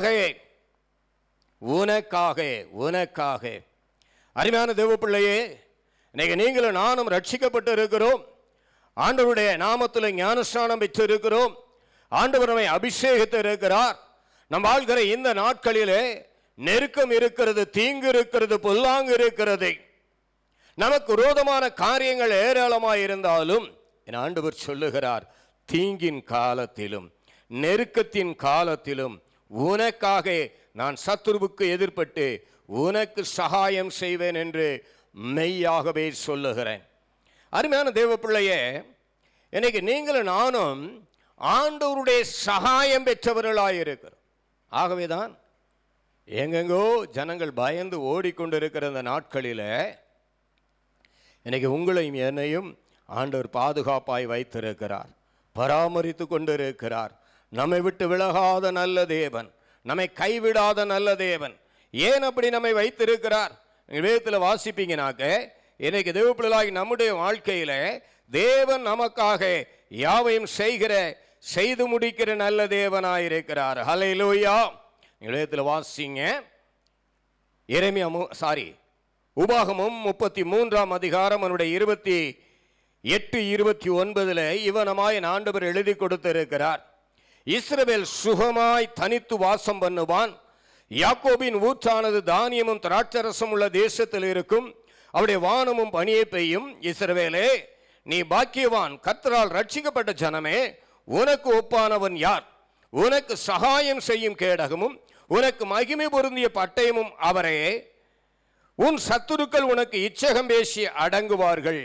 உனக்காக உனக்காக அருமையான தேவ பிள்ளையே இன்னைக்கு நீங்களும் நானும் ரட்சிக்கப்பட்டு இருக்கிறோம் ஆண்டவருடைய நாமத்தில் ஞானஸ்நானம் பெற்று இருக்கிறோம் ஆண்டவர் நம்மை அபிஷேகித்து இருக்கிறார் நம் வாழ்கிற இந்த நாட்களிலே நெருக்கம் இருக்கிறது தீங்கு இருக்கிறது பொல்லாங்கு இருக்கிறது நமக்கு விரோதமான காரியங்கள் ஏராளமாய் இருந்தாலும் என் ஆண்டவர் சொல்லுகிறார் தீங்கின் காலத்திலும் நெருக்கத்தின் காலத்திலும் உனக்காக நான் சத்துருவுக்கு எதிர்ப்பட்டு உனக்கு சகாயம் செய்வேன் என்று மெய்யாகவே சொல்லுகிறேன் அருமையான தேவ பிள்ளையே இன்னைக்கு நீங்களும் நானும் ஆண்டவருடைய சகாயம் பெற்றவர்களாக இருக்கிறோம் ஆகவேதான் எங்கெங்கோ ஜனங்கள் பயந்து ஓடிக்கொண்டிருக்கிற இந்த நாட்களில் இன்னைக்கு உங்களையும் என்னையும் ஆண்டவர் பாதுகாப்பாய் வைத்திருக்கிறார் பராமரித்து கொண்டிருக்கிறார் நம்மை விட்டு விலகாத நல்ல தேவன் நம்மை கைவிடாத நல்ல தேவன் ஏன் அப்படி நம்மை வைத்திருக்கிறார் வேதத்தில் வாசிப்பீங்கனாக்க இன்னைக்கு தேவப்பிள்ளாகி நம்முடைய வாழ்க்கையில தேவன் நமக்காக யாவையும் செய்கிற செய்து முடிக்கிற நல்ல தேவனாயிருக்கிறார் ஹலையிலூயா வேதத்தில் வாசிங்க எரேமியா சாரி உபாகமும் முப்பத்தி மூன்றாம் அதிகாரம் அவனுடைய இருபத்தி எட்டு இருபத்தி ஒன்பதுல இவனமாய் என் ஆண்டவர் எழுதி கொடுத்திருக்கிறார் இஸ்ரவேல் சுகமாய் தனித்து வாசம் பண்ணுவான் யாக்கோபின் ஊற்றானது தானியமும் திராட்சரசம் உள்ள தேசத்தில் இருக்கும் அவருடைய வானமும் பனியை பெய்யும் இஸ்ரவேலே நீ பாக்கியவான் கர்த்தரால் ரட்சிக்கப்பட்ட ஜனமே உனக்கு ஒப்பானவன் யார் உனக்கு சகாயம் செய்யும் கேடகமும் உனக்கு மகிமை பொருந்திய பட்டயமும் அவரே உன் சத்துருக்கள் உனக்கு இச்சகம் பேசி அடங்குவார்கள்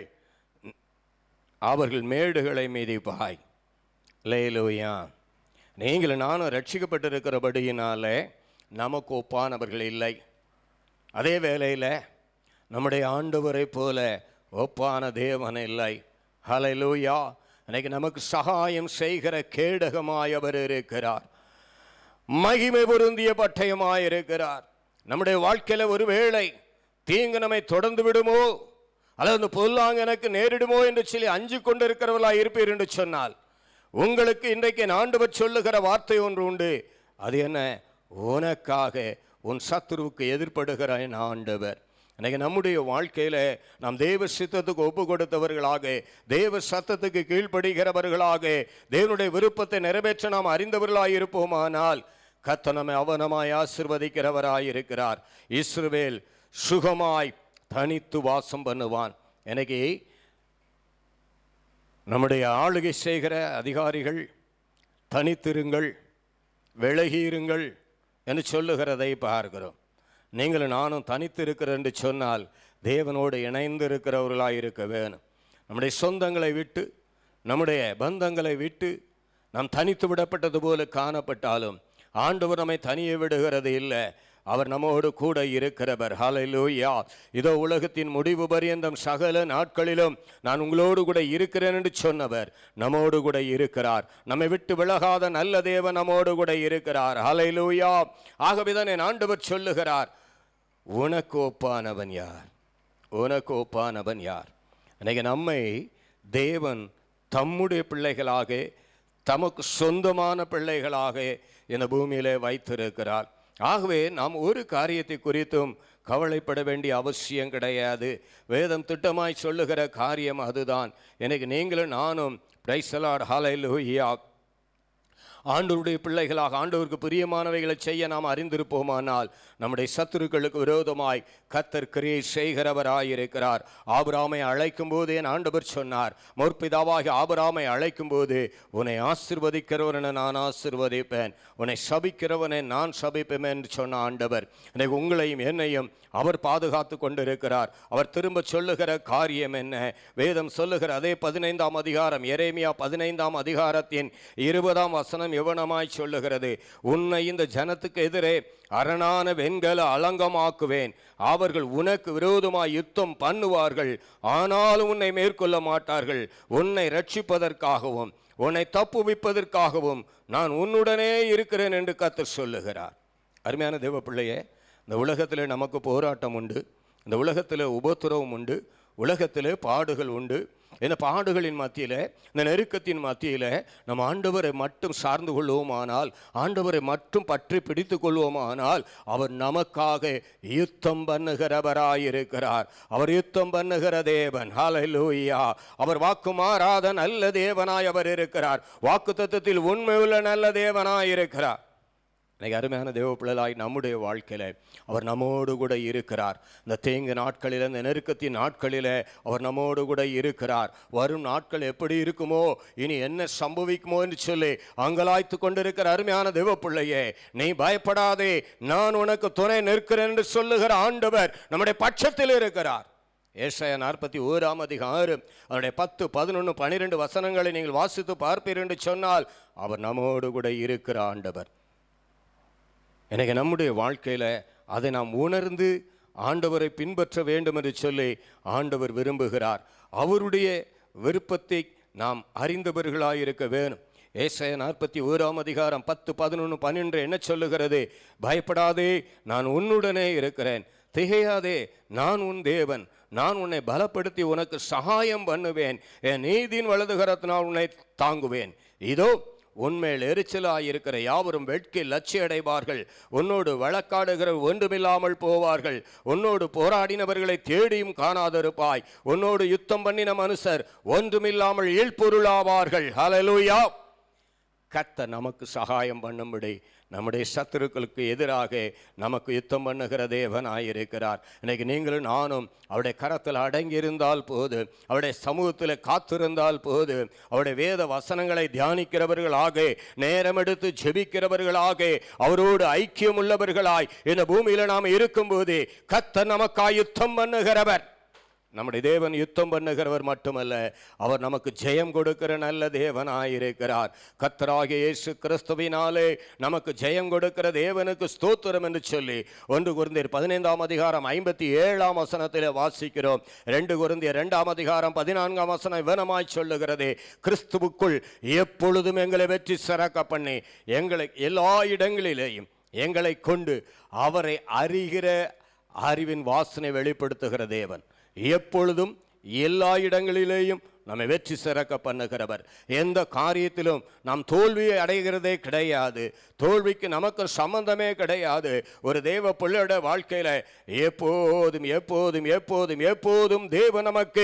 அவர்கள் மேடுகளை மிதிப்பாய் லேலூயா நீங்கள் நானும் ரட்சிக்கப்பட்டிருக்கிறபடியினாலே நமக்கு ஒப்பானவர்கள் இல்லை அதே வேளையில் நம்முடைய ஆண்டவரை போல ஒப்பான தேவன் இல்லை ஹalleluya இன்னைக்கு நமக்கு சகாயம் செய்கிற கேடகமாய் அவர் இருக்கிறார் மகிமை பொருந்திய பட்டயமாய் இருக்கிறார் நம்முடைய வாழ்க்கையில ஒருவேளை தீங்கு நம்மை தொடர்ந்து விடுமோ அல்லது அந்த பொல்லாங்க எனக்கு நேரிடுமோ என்று சொல்லி அஞ்சு கொண்டிருக்கிறவர்களா இருப்பீர் என்று சொன்னால் உங்களுக்கு இன்றைக்கு என் ஆண்டவர் சொல்லுகிற வார்த்தை ஒன்று உண்டு அது என்ன உனக்காக உன் சத்துருவுக்கு எதிர்ப்படுகிற என் ஆண்டவர் இன்னைக்கு நம்முடைய வாழ்க்கையில நாம் தேவ சித்தத்துக்கு ஒப்பு கொடுத்தவர்களாக தேவ சத்தத்துக்கு கீழ்ப்படுகிறவர்களாக தேவனுடைய விருப்பத்தை நிறைவேற்ற நாம் அறிந்தவர்களாய் இருப்போமானால் கத்த நம்மை அவனமாய் ஆசிர்வதிக்கிறவராய் இருக்கிறார் இஸ்ரவேல் சுகமாய் தனித்து வாசம் பண்ணுவான் எனக்கு நம்முடைய ஆளுகை செய்கிற அதிகாரிகள் தனித்திருங்கள் விலகியிருங்கள் என்று சொல்லுகிறதை பார்க்கிறோம் நீங்கள் நானும் தனித்து இருக்கிறேன் என்று சொன்னால் தேவனோடு இணைந்து இருக்கிறவர்களாக இருக்க வேணும் நம்முடைய சொந்தங்களை விட்டு நம்முடைய பந்தங்களை விட்டு நாம் தனித்து விடப்பட்டது போல காணப்பட்டாலும் ஆண்டவர் நம்மை தனியே விடுகிறது இல்லை அவர் நம்மோடு கூட இருக்கிறவர் ஹalleluya இதோ உலகத்தின் முடிவு பரியந்தம் சகல நாட்களிலும் நான் உங்களோடு கூட இருக்கிறேன் என்று சொன்னவர் நம்மோடு கூட இருக்கிறார் நம்மை விட்டு விலகாத நல்ல தேவன் நம்மோடு கூட இருக்கிறார் ஹalleluya ஆகவேதான் என் ஆண்டவர் சொல்லுகிறார் உனக்கு ஒப்பானவன் யார் உனக்கு ஒப்பானவன் யார் இன்னைக்கு நம்மை தேவன் தம்முடைய பிள்ளைகளாக தமக்கு சொந்தமான பிள்ளைகளாக இந்த பூமியிலே வைத்திருக்கிறார் ஆகவே நாம் ஒரு காரியத்தை குறித்தும் கவலைப்பட வேண்டிய அவசியம் கிடையாது வேதம் திட்டமாய் சொல்லுகிற காரியம் அதுதான் எனக்கு நீங்களும் நானும் பிரைசலாட் ஹாலையிலூயா ஆண்டவருடைய பிள்ளைகளாக ஆண்டவருக்கு பிரியமானவைகளை செய்ய நாம் அறிந்திருப்போமானால் நம்முடைய சத்துருக்களுக்கு விரோதமாய் கத்தர் கிரியை செய்கிறவராயிருக்கிறார் ஆபிராமை அழைக்கும் போது என் ஆண்டவர் சொன்னார் முற்பிதாவாகி ஆபிராமை அழைக்கும் போது உன்னை ஆசிர்வதிக்கிறவனை நான் ஆசிர்வதிப்பேன் உன்னை சபிக்கிறவனை நான் சபிப்பேன் என்று சொன்ன ஆண்டவர் இன்னைக்கு உங்களையும் என்னையும் அவர் பாதுகாத்து கொண்டிருக்கிறார் அவர் திரும்ப சொல்லுகிற காரியம் என்ன வேதம் சொல்லுகிற அதே பதினைந்தாம் அதிகாரம் எரேமியா பதினைந்தாம் அதிகாரத்தின் இருபதாம் வசனம் எவனமாய் சொல்லுகிறது உன்னை இந்த ஜனத்துக்கு எதிரே அரணான வெண்கல அலங்கமாக்குவேன் அவர்கள் உனக்கு விரோதமாய் யுத்தம் பண்ணுவார்கள் ஆனாலும் உன்னை மேற்கொள்ள மாட்டார்கள் உன்னை ரட்சிப்பதற்காகவும் உன்னை தப்புவிப்பதற்காகவும் நான் உன்னுடனே இருக்கிறேன் என்று கத்தர் சொல்லுகிறார் அருமையான தேவ பிள்ளையே இந்த உலகத்தில் நமக்கு போராட்டம் உண்டு இந்த உலகத்தில் உபத்திரவம் உண்டு உலகத்தில் பாடுகள் உண்டு இந்த பாடுகளின் மத்தியில் இந்த நெருக்கத்தின் மத்தியில் நம்ம ஆண்டவரை மட்டும் சார்ந்து கொள்வோமானால் ஆண்டவரை மட்டும் பற்றி பிடித்து கொள்வோமானால் அவர் நமக்காக யுத்தம் பண்ணுகிறவராயிருக்கிறார் அவர் யுத்தம் பண்ணுகிற தேவன் ஹalleluya அவர் வாக்கு மாறாத நல்ல தேவனாய் அவர் இருக்கிறார் வாக்கு தத்துவத்தில் உண்மையுள்ள நல்ல தேவனாய் இருக்கிறார் இன்னைக்கு அருமையான தேவ பிள்ளைகளாய் நம்முடைய வாழ்க்கையில் அவர் நம்மோடு கூட இருக்கிறார் இந்த தேங்கு நாட்களில் இந்த நெருக்கத்தின் நாட்களில் அவர் நம்மோடு கூட இருக்கிறார் வரும் நாட்கள் எப்படி இருக்குமோ இனி என்ன சம்பவிக்குமோ என்று சொல்லி அங்கலாய்த்து கொண்டிருக்கிற அருமையான தேவ பிள்ளையே நீ பயப்படாதே நான் உனக்கு துணை நிற்கிறேன் என்று சொல்லுகிற ஆண்டவர் நம்முடைய பட்சத்தில் இருக்கிறார் ஏசாயா நாற்பத்தி ஓராம் அதிகாரம் அவருடைய பத்து பதினொன்று பன்னிரெண்டு வசனங்களை நீங்கள் வாசித்து பார்ப்பீர் என்று சொன்னால் அவர் நம்மோடு கூட இருக்கிற ஆண்டவர் எனக்கு நம்முடைய வாழ்க்கையில் அதை நாம் உணர்ந்து ஆண்டவரை பின்பற்ற வேண்டும் என்று சொல்லி ஆண்டவர் விரும்புகிறார் அவருடைய விருப்பத்தை நாம் அறிந்தவர்களாக இருக்க வேணும் ஏசாய நாற்பத்தி ஓராம் அதிகாரம் பத்து பதினொன்று பன்னெண்டு என்ன சொல்லுகிறது பயப்படாதே நான் உன்னுடனே இருக்கிறேன் திகையாதே நான் உன் தேவன் நான் உன்னை பலப்படுத்தி உனக்கு சகாயம் பண்ணுவேன் என் நீதியின் வலதுகரத்தினால் உன்னை தாங்குவேன் இதோ உன்மேல் எரிச்சலாயிருக்கிற யாவரும் வெட்கி லட்சி அடைவார்கள் உன்னோடு வழக்காடுகிற ஒன்றுமில்லாமல் போவார்கள் உன்னோடு போராடினவர்களை தேடியும் காணாதிருப்பாய் உன்னோடு யுத்தம் பண்ணின மனுஷர் ஒன்றுமில்லாமல் இழ்பொருளாவார்கள் ஹalleluya கத்த நமக்கு சகாயம் பண்ணும்படி நம்முடைய சத்துருக்களுக்கு எதிராக நமக்கு யுத்தம் பண்ணுகிற தேவனாயிருக்கிறார் இன்னைக்கு நீங்களும் நானும் அவருடைய கரத்தில் அடங்கியிருந்தால் போது அவருடைய சமூகத்தில் காத்திருந்தால் போது அவருடைய வேத வசனங்களை தியானிக்கிறவர்களாக நேரம் எடுத்து ஜெபிக்கிறவர்களாக அவரோடு ஐக்கியம் உள்ளவர்களாய் இந்த பூமியில் நாம் இருக்கும்போது கத்த நமக்காய் யுத்தம் பண்ணுகிறவர் நம்முடைய தேவன் யுத்தம் பண்ணுகிறவர் மட்டுமல்ல அவர் நமக்கு ஜெயம் கொடுக்கிற நல்ல தேவனாயிருக்கிறார் கத்தராகிய இயேசு கிறிஸ்துவினாலே நமக்கு ஜெயம் கொடுக்கிற தேவனுக்கு ஸ்தோத்திரம் என்று சொல்லி ஒன்று குருந்தியர் பதினைந்தாம் அதிகாரம் ஐம்பத்தி ஏழாம் வசனத்தில் வாசிக்கிறோம் ரெண்டு குருந்தியர் இரண்டாம் அதிகாரம் பதினான்காம் வசனம் விவனமாய் சொல்லுகிறது கிறிஸ்துவுக்குள் எப்பொழுதும் எங்களை வெற்றி சிறக்க பண்ணி எங்களை எல்லா இடங்களிலேயும் எங்களை கொண்டு அவரை அறிகிற அறிவின் வாசனை வெளிப்படுத்துகிற தேவன் எப்பொழுதும் எல்லா இடங்களிலேயும் நம்மை வெற்றி சிறக்க பண்ணுகிறவர் எந்த காரியத்திலும் நாம் தோல்வியை அடைகிறதே கிடையாது தோல்விக்கு நமக்கு சம்பந்தமே கிடையாது ஒரு தேவ பிள்ளையோட வாழ்க்கையில எப்போதும் எப்போதும் எப்போதும் எப்போதும் தேவ நமக்கு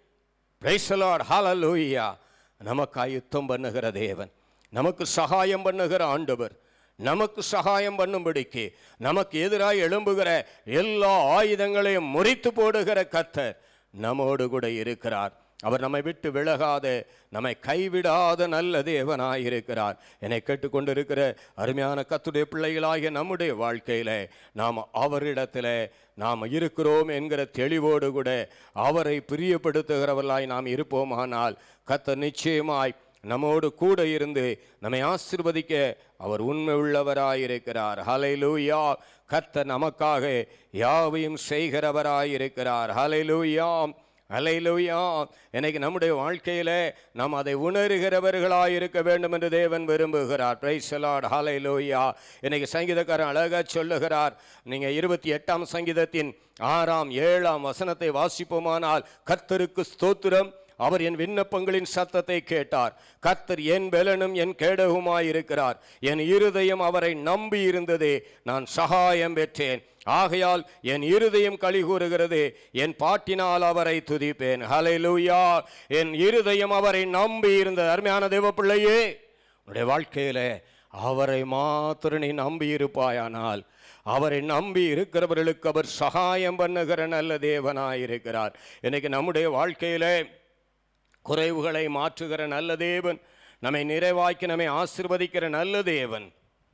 பிரைசலாட் ஹalleluya நமக்காய் யுத்தம் பண்ணுகிற தேவன் நமக்கு சகாயம் பண்ணுகிற ஆண்டவர் நமக்கு சகாயம் பண்ணும்படிக்கு நமக்கு எதிராக எழும்புகிற எல்லா ஆயுதங்களையும் முறித்து போடுகிற கத்தர் நம்மோடு கூட இருக்கிறார் அவர் நம்மை விட்டு விலகாத நம்மை கைவிடாத நல்ல தேவனாயிருக்கிறார் என்னை கேட்டுக்கொண்டிருக்கிற அருமையான கத்துடைய பிள்ளைகளாகிய நம்முடைய வாழ்க்கையில நாம் அவரிடத்துல நாம் இருக்கிறோம் என்கிற தெளிவோடு கூட அவரை பிரியப்படுத்துகிறவர்களாய் நாம் இருப்போமானால் கத்தர் நிச்சயமாய் நம்மோடு கூட இருந்து நம்மை ஆசிர்வதிக்க அவர் உண்மை உள்ளவராயிருக்கிறார் ஹலைலூயா கத்த நமக்காக யாவையும் செய்கிறவராயிருக்கிறார் ஹலைலூயா ஹலைலூயா எனக்கு நம்முடைய வாழ்க்கையில நாம் அதை உணர்கிறவர்களாய் இருக்க வேண்டும் என்று தேவன் விரும்புகிறார் பிரைசலாட் ஹலைலூயா இன்னைக்கு சங்கீதக்காரன் அழகா சொல்லுகிறார் நீங்க இருபத்தி எட்டாம் சங்கீதத்தின் ஆறாம் ஏழாம் வசனத்தை வாசிப்போமானால் கர்த்தருக்கு ஸ்தோத்திரம் அவர் என் விண்ணப்பங்களின் சத்தத்தை கேட்டார் கர்த்தர் என் பெலனும் என் கேடகுமாயிருக்கிறார் என் இருதயம் அவரை நம்பி இருந்ததே நான் சகாயம் பெற்றேன் ஆகையால் என் இருதயம் களி கூறுகிறது என் பாட்டினால் அவரை துதிப்பேன் ஹalleluya என் இருதயம் அவரை நம்பி இருந்தது அருமையான தேவ பிள்ளையே உன்னுடைய வாழ்க்கையில அவரை மாத்திரம் நீ நம்பி இருப்பாயானால் அவரை நம்பி இருக்கிறவர்களுக்கு அவர் சகாயம் பண்ணுகிற நல்ல தேவனாயிருக்கிறார் இன்னைக்கு நம்முடைய வாழ்க்கையில குறைவுகளை மாற்றுகிற நல்ல தேவன் நம்மை நிறைவாக்கி நம்மை ஆசிர்வதிக்கிற நல்ல தேவன்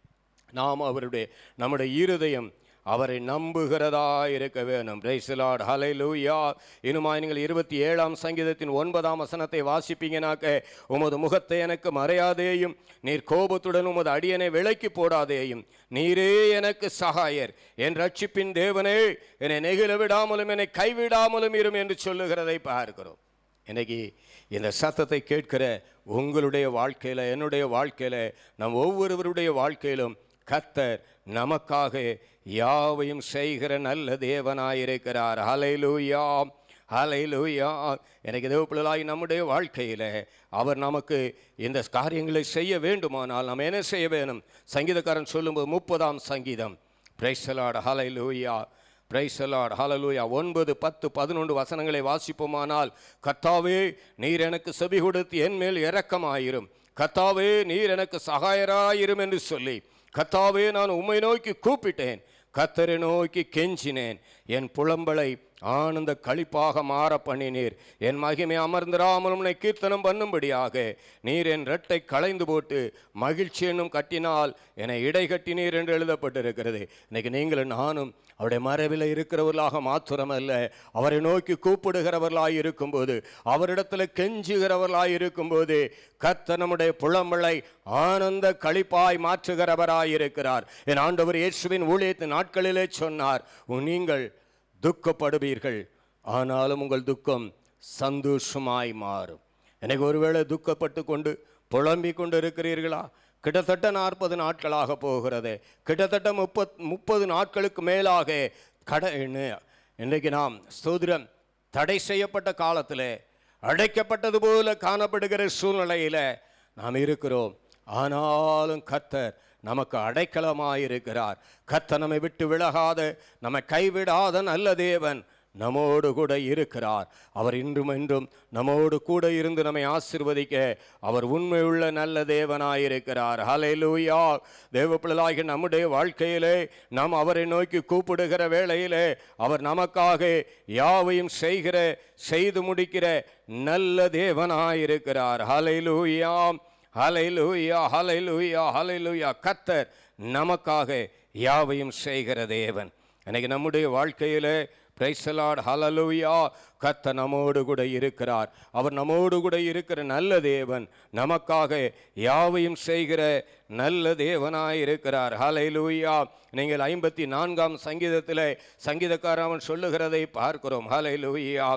நாம் அவருடைய நம்முடைய இருதயம் அவரை நம்புகிறதா இருக்க வேணும் பிரைசலாட் ஹலை லூயா இனுமாய் நீங்கள் இருபத்தி ஏழாம் சங்கீதத்தின் ஒன்பதாம் வசனத்தை வாசிப்பீங்கனாக்க உமது முகத்தை எனக்கு மறையாதேயும் நீர் கோபத்துடன் உமது அடியனை விலக்கி போடாதேயும் நீரே எனக்கு சகாயர் என் ரட்சிப்பின் தேவனே என்னை நெகிழ விடாமலும் என்னை கைவிடாமலும் இரும் என்று சொல்லுகிறதை பார்க்கிறோம் இன்னைக்கு இந்த சத்தத்தை கேட்கிற உங்களுடைய வாழ்க்கையில் என்னுடைய வாழ்க்கையில் நம் ஒவ்வொருவருடைய வாழ்க்கையிலும் கத்தர் நமக்காக யாவையும் செய்கிற நல்ல தேவனாயிருக்கிறார் ஹலைலூயா ஹலைலூயா எனக்கு தேவப்பிள்ளாய் நம்முடைய வாழ்க்கையில் அவர் நமக்கு இந்த காரியங்களை செய்ய வேண்டுமானால் நாம் என்ன செய்ய வேணும் சங்கீதக்காரன் சொல்லும்போது முப்பதாம் சங்கீதம் பிரைசலாட் ஹலைலூயா பிரைசலாட் ஹalleluya ஒன்பது பத்து பதினொன்று வசனங்களை வாசிப்போமானால் கர்த்தாவே நீர் எனக்கு செவி கொடுத்து என் மேல் இரக்கமாயிரும் கர்த்தாவே நீர் எனக்கு சகாயராயிரும் என்று சொல்லி கத்தாவே நான் உம்மை நோக்கி கூப்பிட்டேன் கத்தரை நோக்கி கெஞ்சினேன் என் புலம்பலை ஆனந்த களிப்பாக மாற பண்ணினீர் என் மகிமை அமர்ந்திராமல் உன்னை கீர்த்தனம் பண்ணும்படியாக நீர் என் ரெட்டை களைந்து போட்டு மகிழ்ச்சி என்னும் கட்டினால் என்னை இடை கட்டினீர் என்று எழுதப்பட்டிருக்கிறது இன்னைக்கு நீங்களும் நானும் அவருடைய மறைவில் இருக்கிறவர்களாக மாத்திரமல்ல அவரை நோக்கி கூப்பிடுகிறவர்களாய் இருக்கும்போது அவரிடத்துல கெஞ்சுகிறவர்களாய் இருக்கும்போது கத்த நம்முடைய புலம்பலை ஆனந்த களிப்பாய் மாற்றுகிறவராய் இருக்கிறார் என் ஆண்டவர் இயேசுவின் ஊழியத்தின் நாட்களிலே சொன்னார் "உன் நீங்கள் துக்கப்படுவீர்கள் ஆனாலும் உங்கள் துக்கம் சந்தோஷமாய் மாறும் எனக்கு ஒருவேளை துக்கப்பட்டு கொண்டு புலம்பிக் கொண்டு இருக்கிறீர்களா கிட்டத்தட்ட நாற்பது நாட்களாக போகிறது கிட்டத்தட்ட முப்பத் முப்பது நாட்களுக்கு மேலாக கடை இன்றைக்கு நாம் ஸ்தோத்திரம் தடை செய்யப்பட்ட காலத்தில் அடைக்கப்பட்டது போல காணப்படுகிற சூழ்நிலையில் நாம் இருக்கிறோம் ஆனாலும் கர்த்தர் நமக்கு அடைக்கலமாயிருக்கிறார் கர்த்தர் நம்மை விட்டு விலகாத நம்மை கைவிடாத நல்ல தேவன் நம்மோடு கூட இருக்கிறார் அவர் இன்றும் என்றும் நம்மோடு கூட இருந்து நம்மை ஆசிர்வதிக்க அவர் உண்மையுள்ள நல்ல தேவனாயிருக்கிறார் ஹalleluya தேவ பிள்ளைகளாகிய நம்முடைய வாழ்க்கையிலே நாம் அவரை நோக்கி கூப்பிடுகிற வேளையிலே அவர் நமக்காக யாவையும் செய்கிற செய்து முடிக்கிற நல்ல தேவனாயிருக்கிறார் ஹalleluya ஹalleluya ஹalleluya ஹalleluya கர்த்தர் நமக்காக யாவையும் செய்கிற தேவன் இன்னைக்கு நம்முடைய வாழ்க்கையிலே பிரைசலாட் ஹலலூயா கத்த நம்மோடு கூட இருக்கிறார் அவர் நம்மோடு கூட இருக்கிற நல்ல தேவன் நமக்காக யாவையும் செய்கிற நல்ல தேவனாய் இருக்கிறார் ஹலைலூயா நீங்கள் ஐம்பத்தி நான்காம் சங்கீதத்தில் சங்கீதக்காரன் அவன் சொல்லுகிறதை பார்க்கிறோம் ஹலைலூயா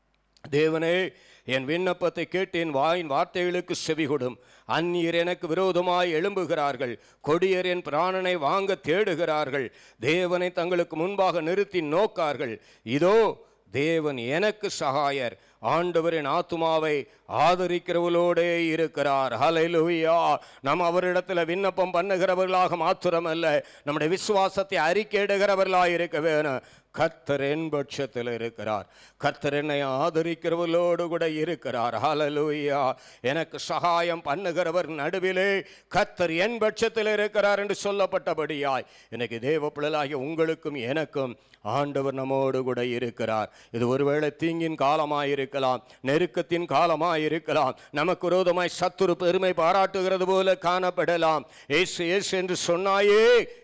தேவனே என் விண்ணப்பத்தை கேட்டு என் வாயின் வார்த்தைகளுக்கு செவிகொடும் அந்நியர் எனக்கு விரோதமாய் எழும்புகிறார்கள் கொடியர் என் பிராணனை வாங்க தேடுகிறார்கள் தேவனை தங்களுக்கு முன்பாக நிறுத்தி நோக்கார்கள் இதோ தேவன் எனக்கு சகாயர் ஆண்டவரின் ஆத்துமாவை ஆதரிக்கிறவளோடே இருக்கிறார் ஹalleluya நாம் அவரிடத்தில் விண்ணப்பம் பண்ணுகிறவர்களாக மாத்திரமல்ல நம்முடைய விசுவாசத்தை அறிக்கையிடுகிறவர்களாக இருக்க வேணும் கர்த்தர் என் பட்சத்தில் இருக்கிறார் கர்த்தர் என்னை ஆதரிக்கிறவர்களோடு கூட இருக்கிறார் ஹalleluya எனக்கு சகாயம் பண்ணுகிறவர் நடுவிலே கர்த்தர் என் பட்சத்தில் இருக்கிறார் என்று சொல்லப்பட்டபடியாய் எனக்கு தேவ பிள்ளைகளாகிய உங்களுக்கும் எனக்கும் ஆண்டவர் நம்மோடு கூட இருக்கிறார் இது ஒருவேளை தீங்கின் காலமாய் இருக்கலாம் நெருக்கத்தின் காலமாய் இருக்கலாம் நமக்கு விரோதமாய் சத்துரு பெருமை பாராட்டுகிறது போல காணப்படலாம் ஏசு ஏசு என்று சொன்னாயே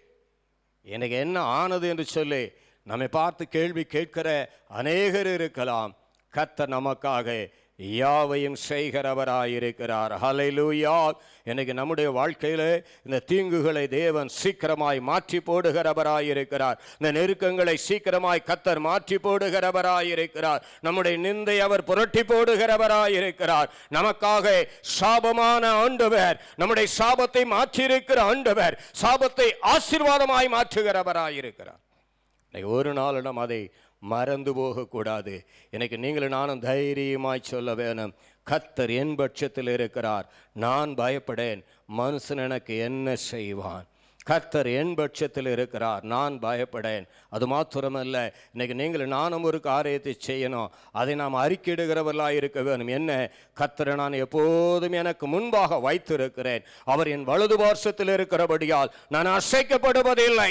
எனக்கு என்ன ஆனது என்று சொல்லி நம்மை பார்த்து கேள்வி கேட்கிற அநேகர் இருக்கலாம் கத்த நமக்காக யாவையும் செய்கிறவராயிருக்கிறார் ஹalleluya இன்னைக்கு நம்முடைய வாழ்க்கையில் இந்த தீங்குகளை தேவன் சீக்கிரமாய் மாற்றி போடுகிறவராயிருக்கிறார் இந்த நெருக்கங்களை சீக்கிரமாய் கத்தர் மாற்றி போடுகிறவராயிருக்கிறார் நம்முடைய நிந்தை அவர் புரட்டி போடுகிறவராயிருக்கிறார் நமக்காக சாபமான ஆண்டவர் நம்முடைய சாபத்தை மாற்றியிருக்கிற ஆண்டவர் சாபத்தை ஆசீர்வாதமாய் மாற்றுகிறவராயிருக்கிறார் இன்னைக்கு ஒரு நாள் நாம் அதை மறந்து போகக்கூடாது எனக்கு நீங்களும் நானும் தைரியமாய் சொல்ல வேணும் கத்தர் என் பட்சத்தில் இருக்கிறார் நான் பயப்படேன் மனுஷன் எனக்கு என்ன செய்வான் கர்த்தர் என் பட்சத்தில் இருக்கிறார் நான் பயப்படேன் அது மாத்திரமல்ல இன்னைக்கு நீங்கள் நானும் ஒரு காரியத்தை செய்யணும் அதை நாம் அறிக்கையிடுகிறவர்களாக இருக்க வேணும் என்ன கர்த்தரை நான் எப்போதும் எனக்கு முன்பாக வைத்திருக்கிறேன் அவர் என் வலது பார்சத்தில் இருக்கிறபடியால் நான் அசைக்கப்படுவதில்லை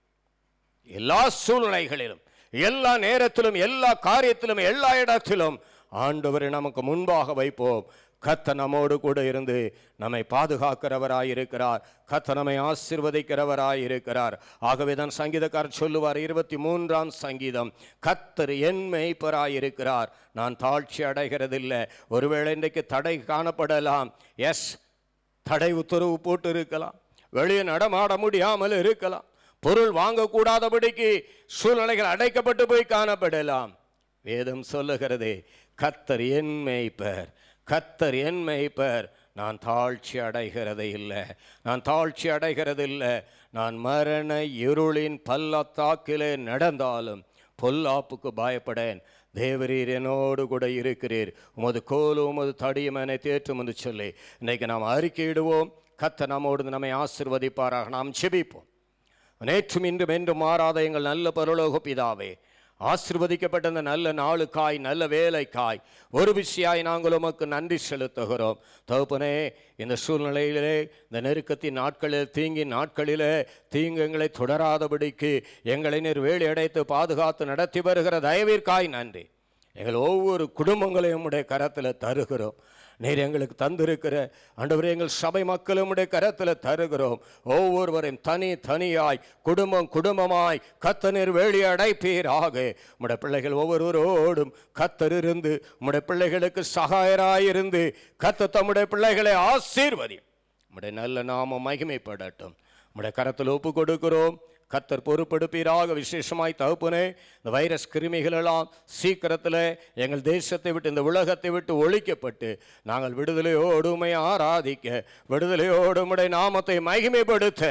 எல்லா சூழ்நிலைகளிலும் எல்லா நேரத்திலும் எல்லா காரியத்திலும் எல்லா இடத்திலும் ஆண்டவரை நமக்கு முன்பாக வைப்போம் கத்த நம்மோடு கூட இருந்து நம்மை பாதுகாக்கிறவராயிருக்கிறார் கத்த நம்மை ஆசிர்வதிக்கிறவராயிருக்கிறார் ஆகவே தான் சங்கீதக்காரர் சொல்லுவார் இருபத்தி மூன்றாம் சங்கீதம் கத்தர் என் மெய்ப்பராயிருக்கிறார் நான் தாழ்ச்சி அடைகிறதில்லை ஒருவேளை இன்றைக்கு தடை காணப்படலாம் எஸ் தடை உத்தரவு போட்டு இருக்கலாம் வெளியே நடமாட முடியாமல் இருக்கலாம் பொருள் வாங்கக்கூடாதபடிக்கு சூழ்நிலைகள் அடைக்கப்பட்டு போய் காணப்படலாம் வேதம் சொல்லுகிறது கத்தர் என் மேய்ப்பர் கத்தர் என் மேய்ப்பர் நான் தாழ்ச்சி அடைகிறதே இல்லை நான் தாழ்ச்சி அடைகிறது இல்லை நான் மரண இருளின் பள்ளத்தாக்கிலே நடந்தாலும் பொல்லாப்புக்கு பயப்படேன் தேவரீர் என்னோடு கூட இருக்கிறீர் உமது கோலும் உமது தடியும் என்னை தேற்றும் என்று சொல்லி இன்னைக்கு நாம் அறிக்கையிடுவோம் கத்த நம்மோடு நம்மை ஆசிர்வதிப்பாராக நாம் செபிப்போம் நேற்றும் இன்றும் என்றும் மாறாத எங்கள் நல்ல பரலோக பிதாவே ஆசிர்வதிக்கப்பட்ட இந்த நல்ல நாளுக்காய் நல்ல வேலைக்காய் ஒரு விஷயாய் நாங்கள் உமக்கு நன்றி செலுத்துகிறோம் தகப்பனே இந்த சூழ்நிலையிலே இந்த நெருக்கத்தின் நாட்களில் தீங்கி நாட்களிலே தீங்கு எங்களை தொடராதபடிக்கு எங்களை நீர் வேலி அடைத்து பாதுகாத்து நடத்தி வருகிற தயவிற்காய் நன்றி எங்கள் ஒவ்வொரு குடும்பங்களையும் உடைய கரத்தில் தருகிறோம் நீர் எங்களுக்கு தந்திருக்கிற ஆண்டவரே எங்கள் சபை மக்களும் உடைய கரத்தில் தருகிறோம் ஒவ்வொருவரையும் தனி தனியாய் குடும்பம் குடும்பமாய் கத்த நீர் வேலி அடைப்பீராக உடைய பிள்ளைகள் ஒவ்வொருவரோடும் கத்தர் இருந்து உடைய பிள்ளைகளுக்கு சகாயராயிருந்து கத்த தம்முடைய பிள்ளைகளை ஆசீர்வதி உடைய நல்ல நாமம் மகிமைப்படட்டும் உடைய கரத்தில் ஒப்பு கொடுக்கிறோம் கத்தர் பொறுப்பெடுப்பீராக விசேஷமாய் தகுப்புனே இந்த வைரஸ் கிருமிகள் எல்லாம் சீக்கிரத்தில் எங்கள் தேசத்தை விட்டு இந்த உலகத்தை விட்டு ஒழிக்கப்பட்டு நாங்கள் விடுதலையோடு உம்மை ஆராதிக்க விடுதலையோடு உம்முடைய நாமத்தை மகிமைப்படுத்த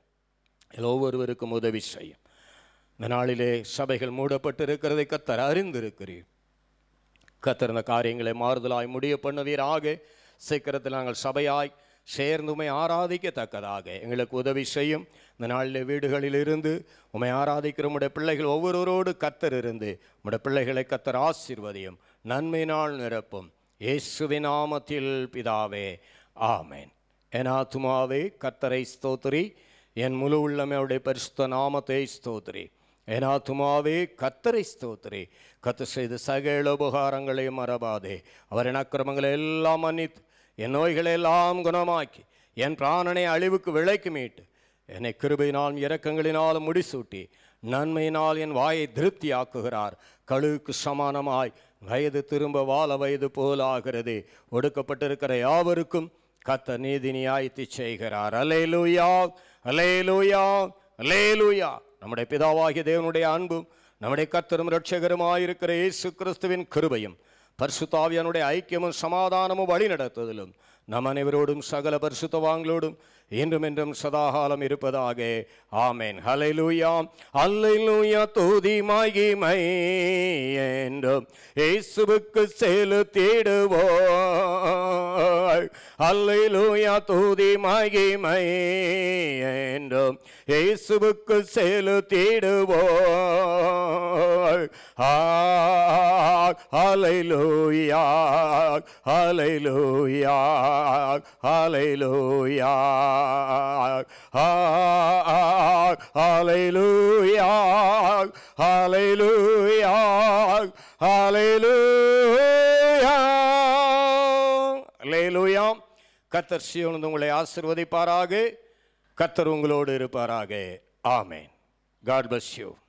இதில் ஒவ்வொருவருக்கும் உதவி செய்யும் இந்த நாளிலே சபைகள் மூடப்பட்டிருக்கிறதை கத்தர் அறிந்திருக்கிறீர் கத்தர் இந்த காரியங்களை மாறுதலாய் முடிய பண்ணுவீராக சீக்கிரத்தில் நாங்கள் சபையாய் சேர்ந்து உமை ஆராதிக்கத்தக்கதாக எங்களுக்கு உதவி செய்யும் இந்த நாளில் வீடுகளில் இருந்து உமை ஆராதிக்கிற உடைய பிள்ளைகள் ஒவ்வொருவரோடு கத்தர் இருந்து உடைய பிள்ளைகளை கத்தர் ஆசீர்வதியும் நன்மை நாள் நிரப்பும் இயேசுவின் நாமத்தில் பிதாவே ஆமென் என் ஆத்துமாவே கத்தரை ஸ்தோத்திரி என் முழு உள்ளமே அவருடைய பரிசுத்த நாமத்தை ஸ்தோத்திரி என் ஆத்துமாவே கத்தரை ஸ்தோத்திரி கத்து செய்த சகல உபகாரங்களையும் மறவாதே அவரின் அக்கிரமங்களை எல்லாம் மன்னித்து என் நோய்களை எல்லாம் குணமாக்கி என் பிராணனை அழிவுக்கு விலைக்கு மீட்டு என்னை கிருபையினாலும் இரக்கங்களினாலும் முடிசூட்டி நன்மையினால் என் வாயை திருப்தி ஆக்குகிறார் கழுவுக்கு சமானமாய் வயது திரும்ப வாழ வயது போல் ஆகிறது ஒடுக்கப்பட்டிருக்கிற யாவருக்கும் கத்த நீதி நியாயத்தை செய்கிறார் அலேலூயா அலேலூயா அலேலூயா நம்முடைய பிதாவாகிய தேவனுடைய அன்பும் நம்முடைய கத்தரும் இரட்சகருமாயிருக்கிற இயேசு கிறிஸ்துவின் கிருபையும் பரிசுத்தாவியனுடைய ஐக்கியமும் சமாதானமும் வழி நடத்துதலும் நம் அனைவரோடும் சகல பரிசுத்தவாங்களோடும் இன்றும் என்றும் சதாகாலம் இருப்பதாக ஆமேன் ஹalleluya அல்லேலூயா துதி மகிமை என்றும் இயேசுவுக்கு செலுத்திடுவோம் அல்லேலூயா துதி மகிமை என்றும் இயேசுவுக்கு செலுத்திடுவோம் ஹalleluya ஹalleluya ஹalleluya ஹalleluya ஹalleluya ஹalleluya ஹalleluya கத்தர் சியோனது உங்களை ஆசிர்வதிப்பாராக கத்தர் உங்களோடு இருப்பாராக ஆமென் காட் bless you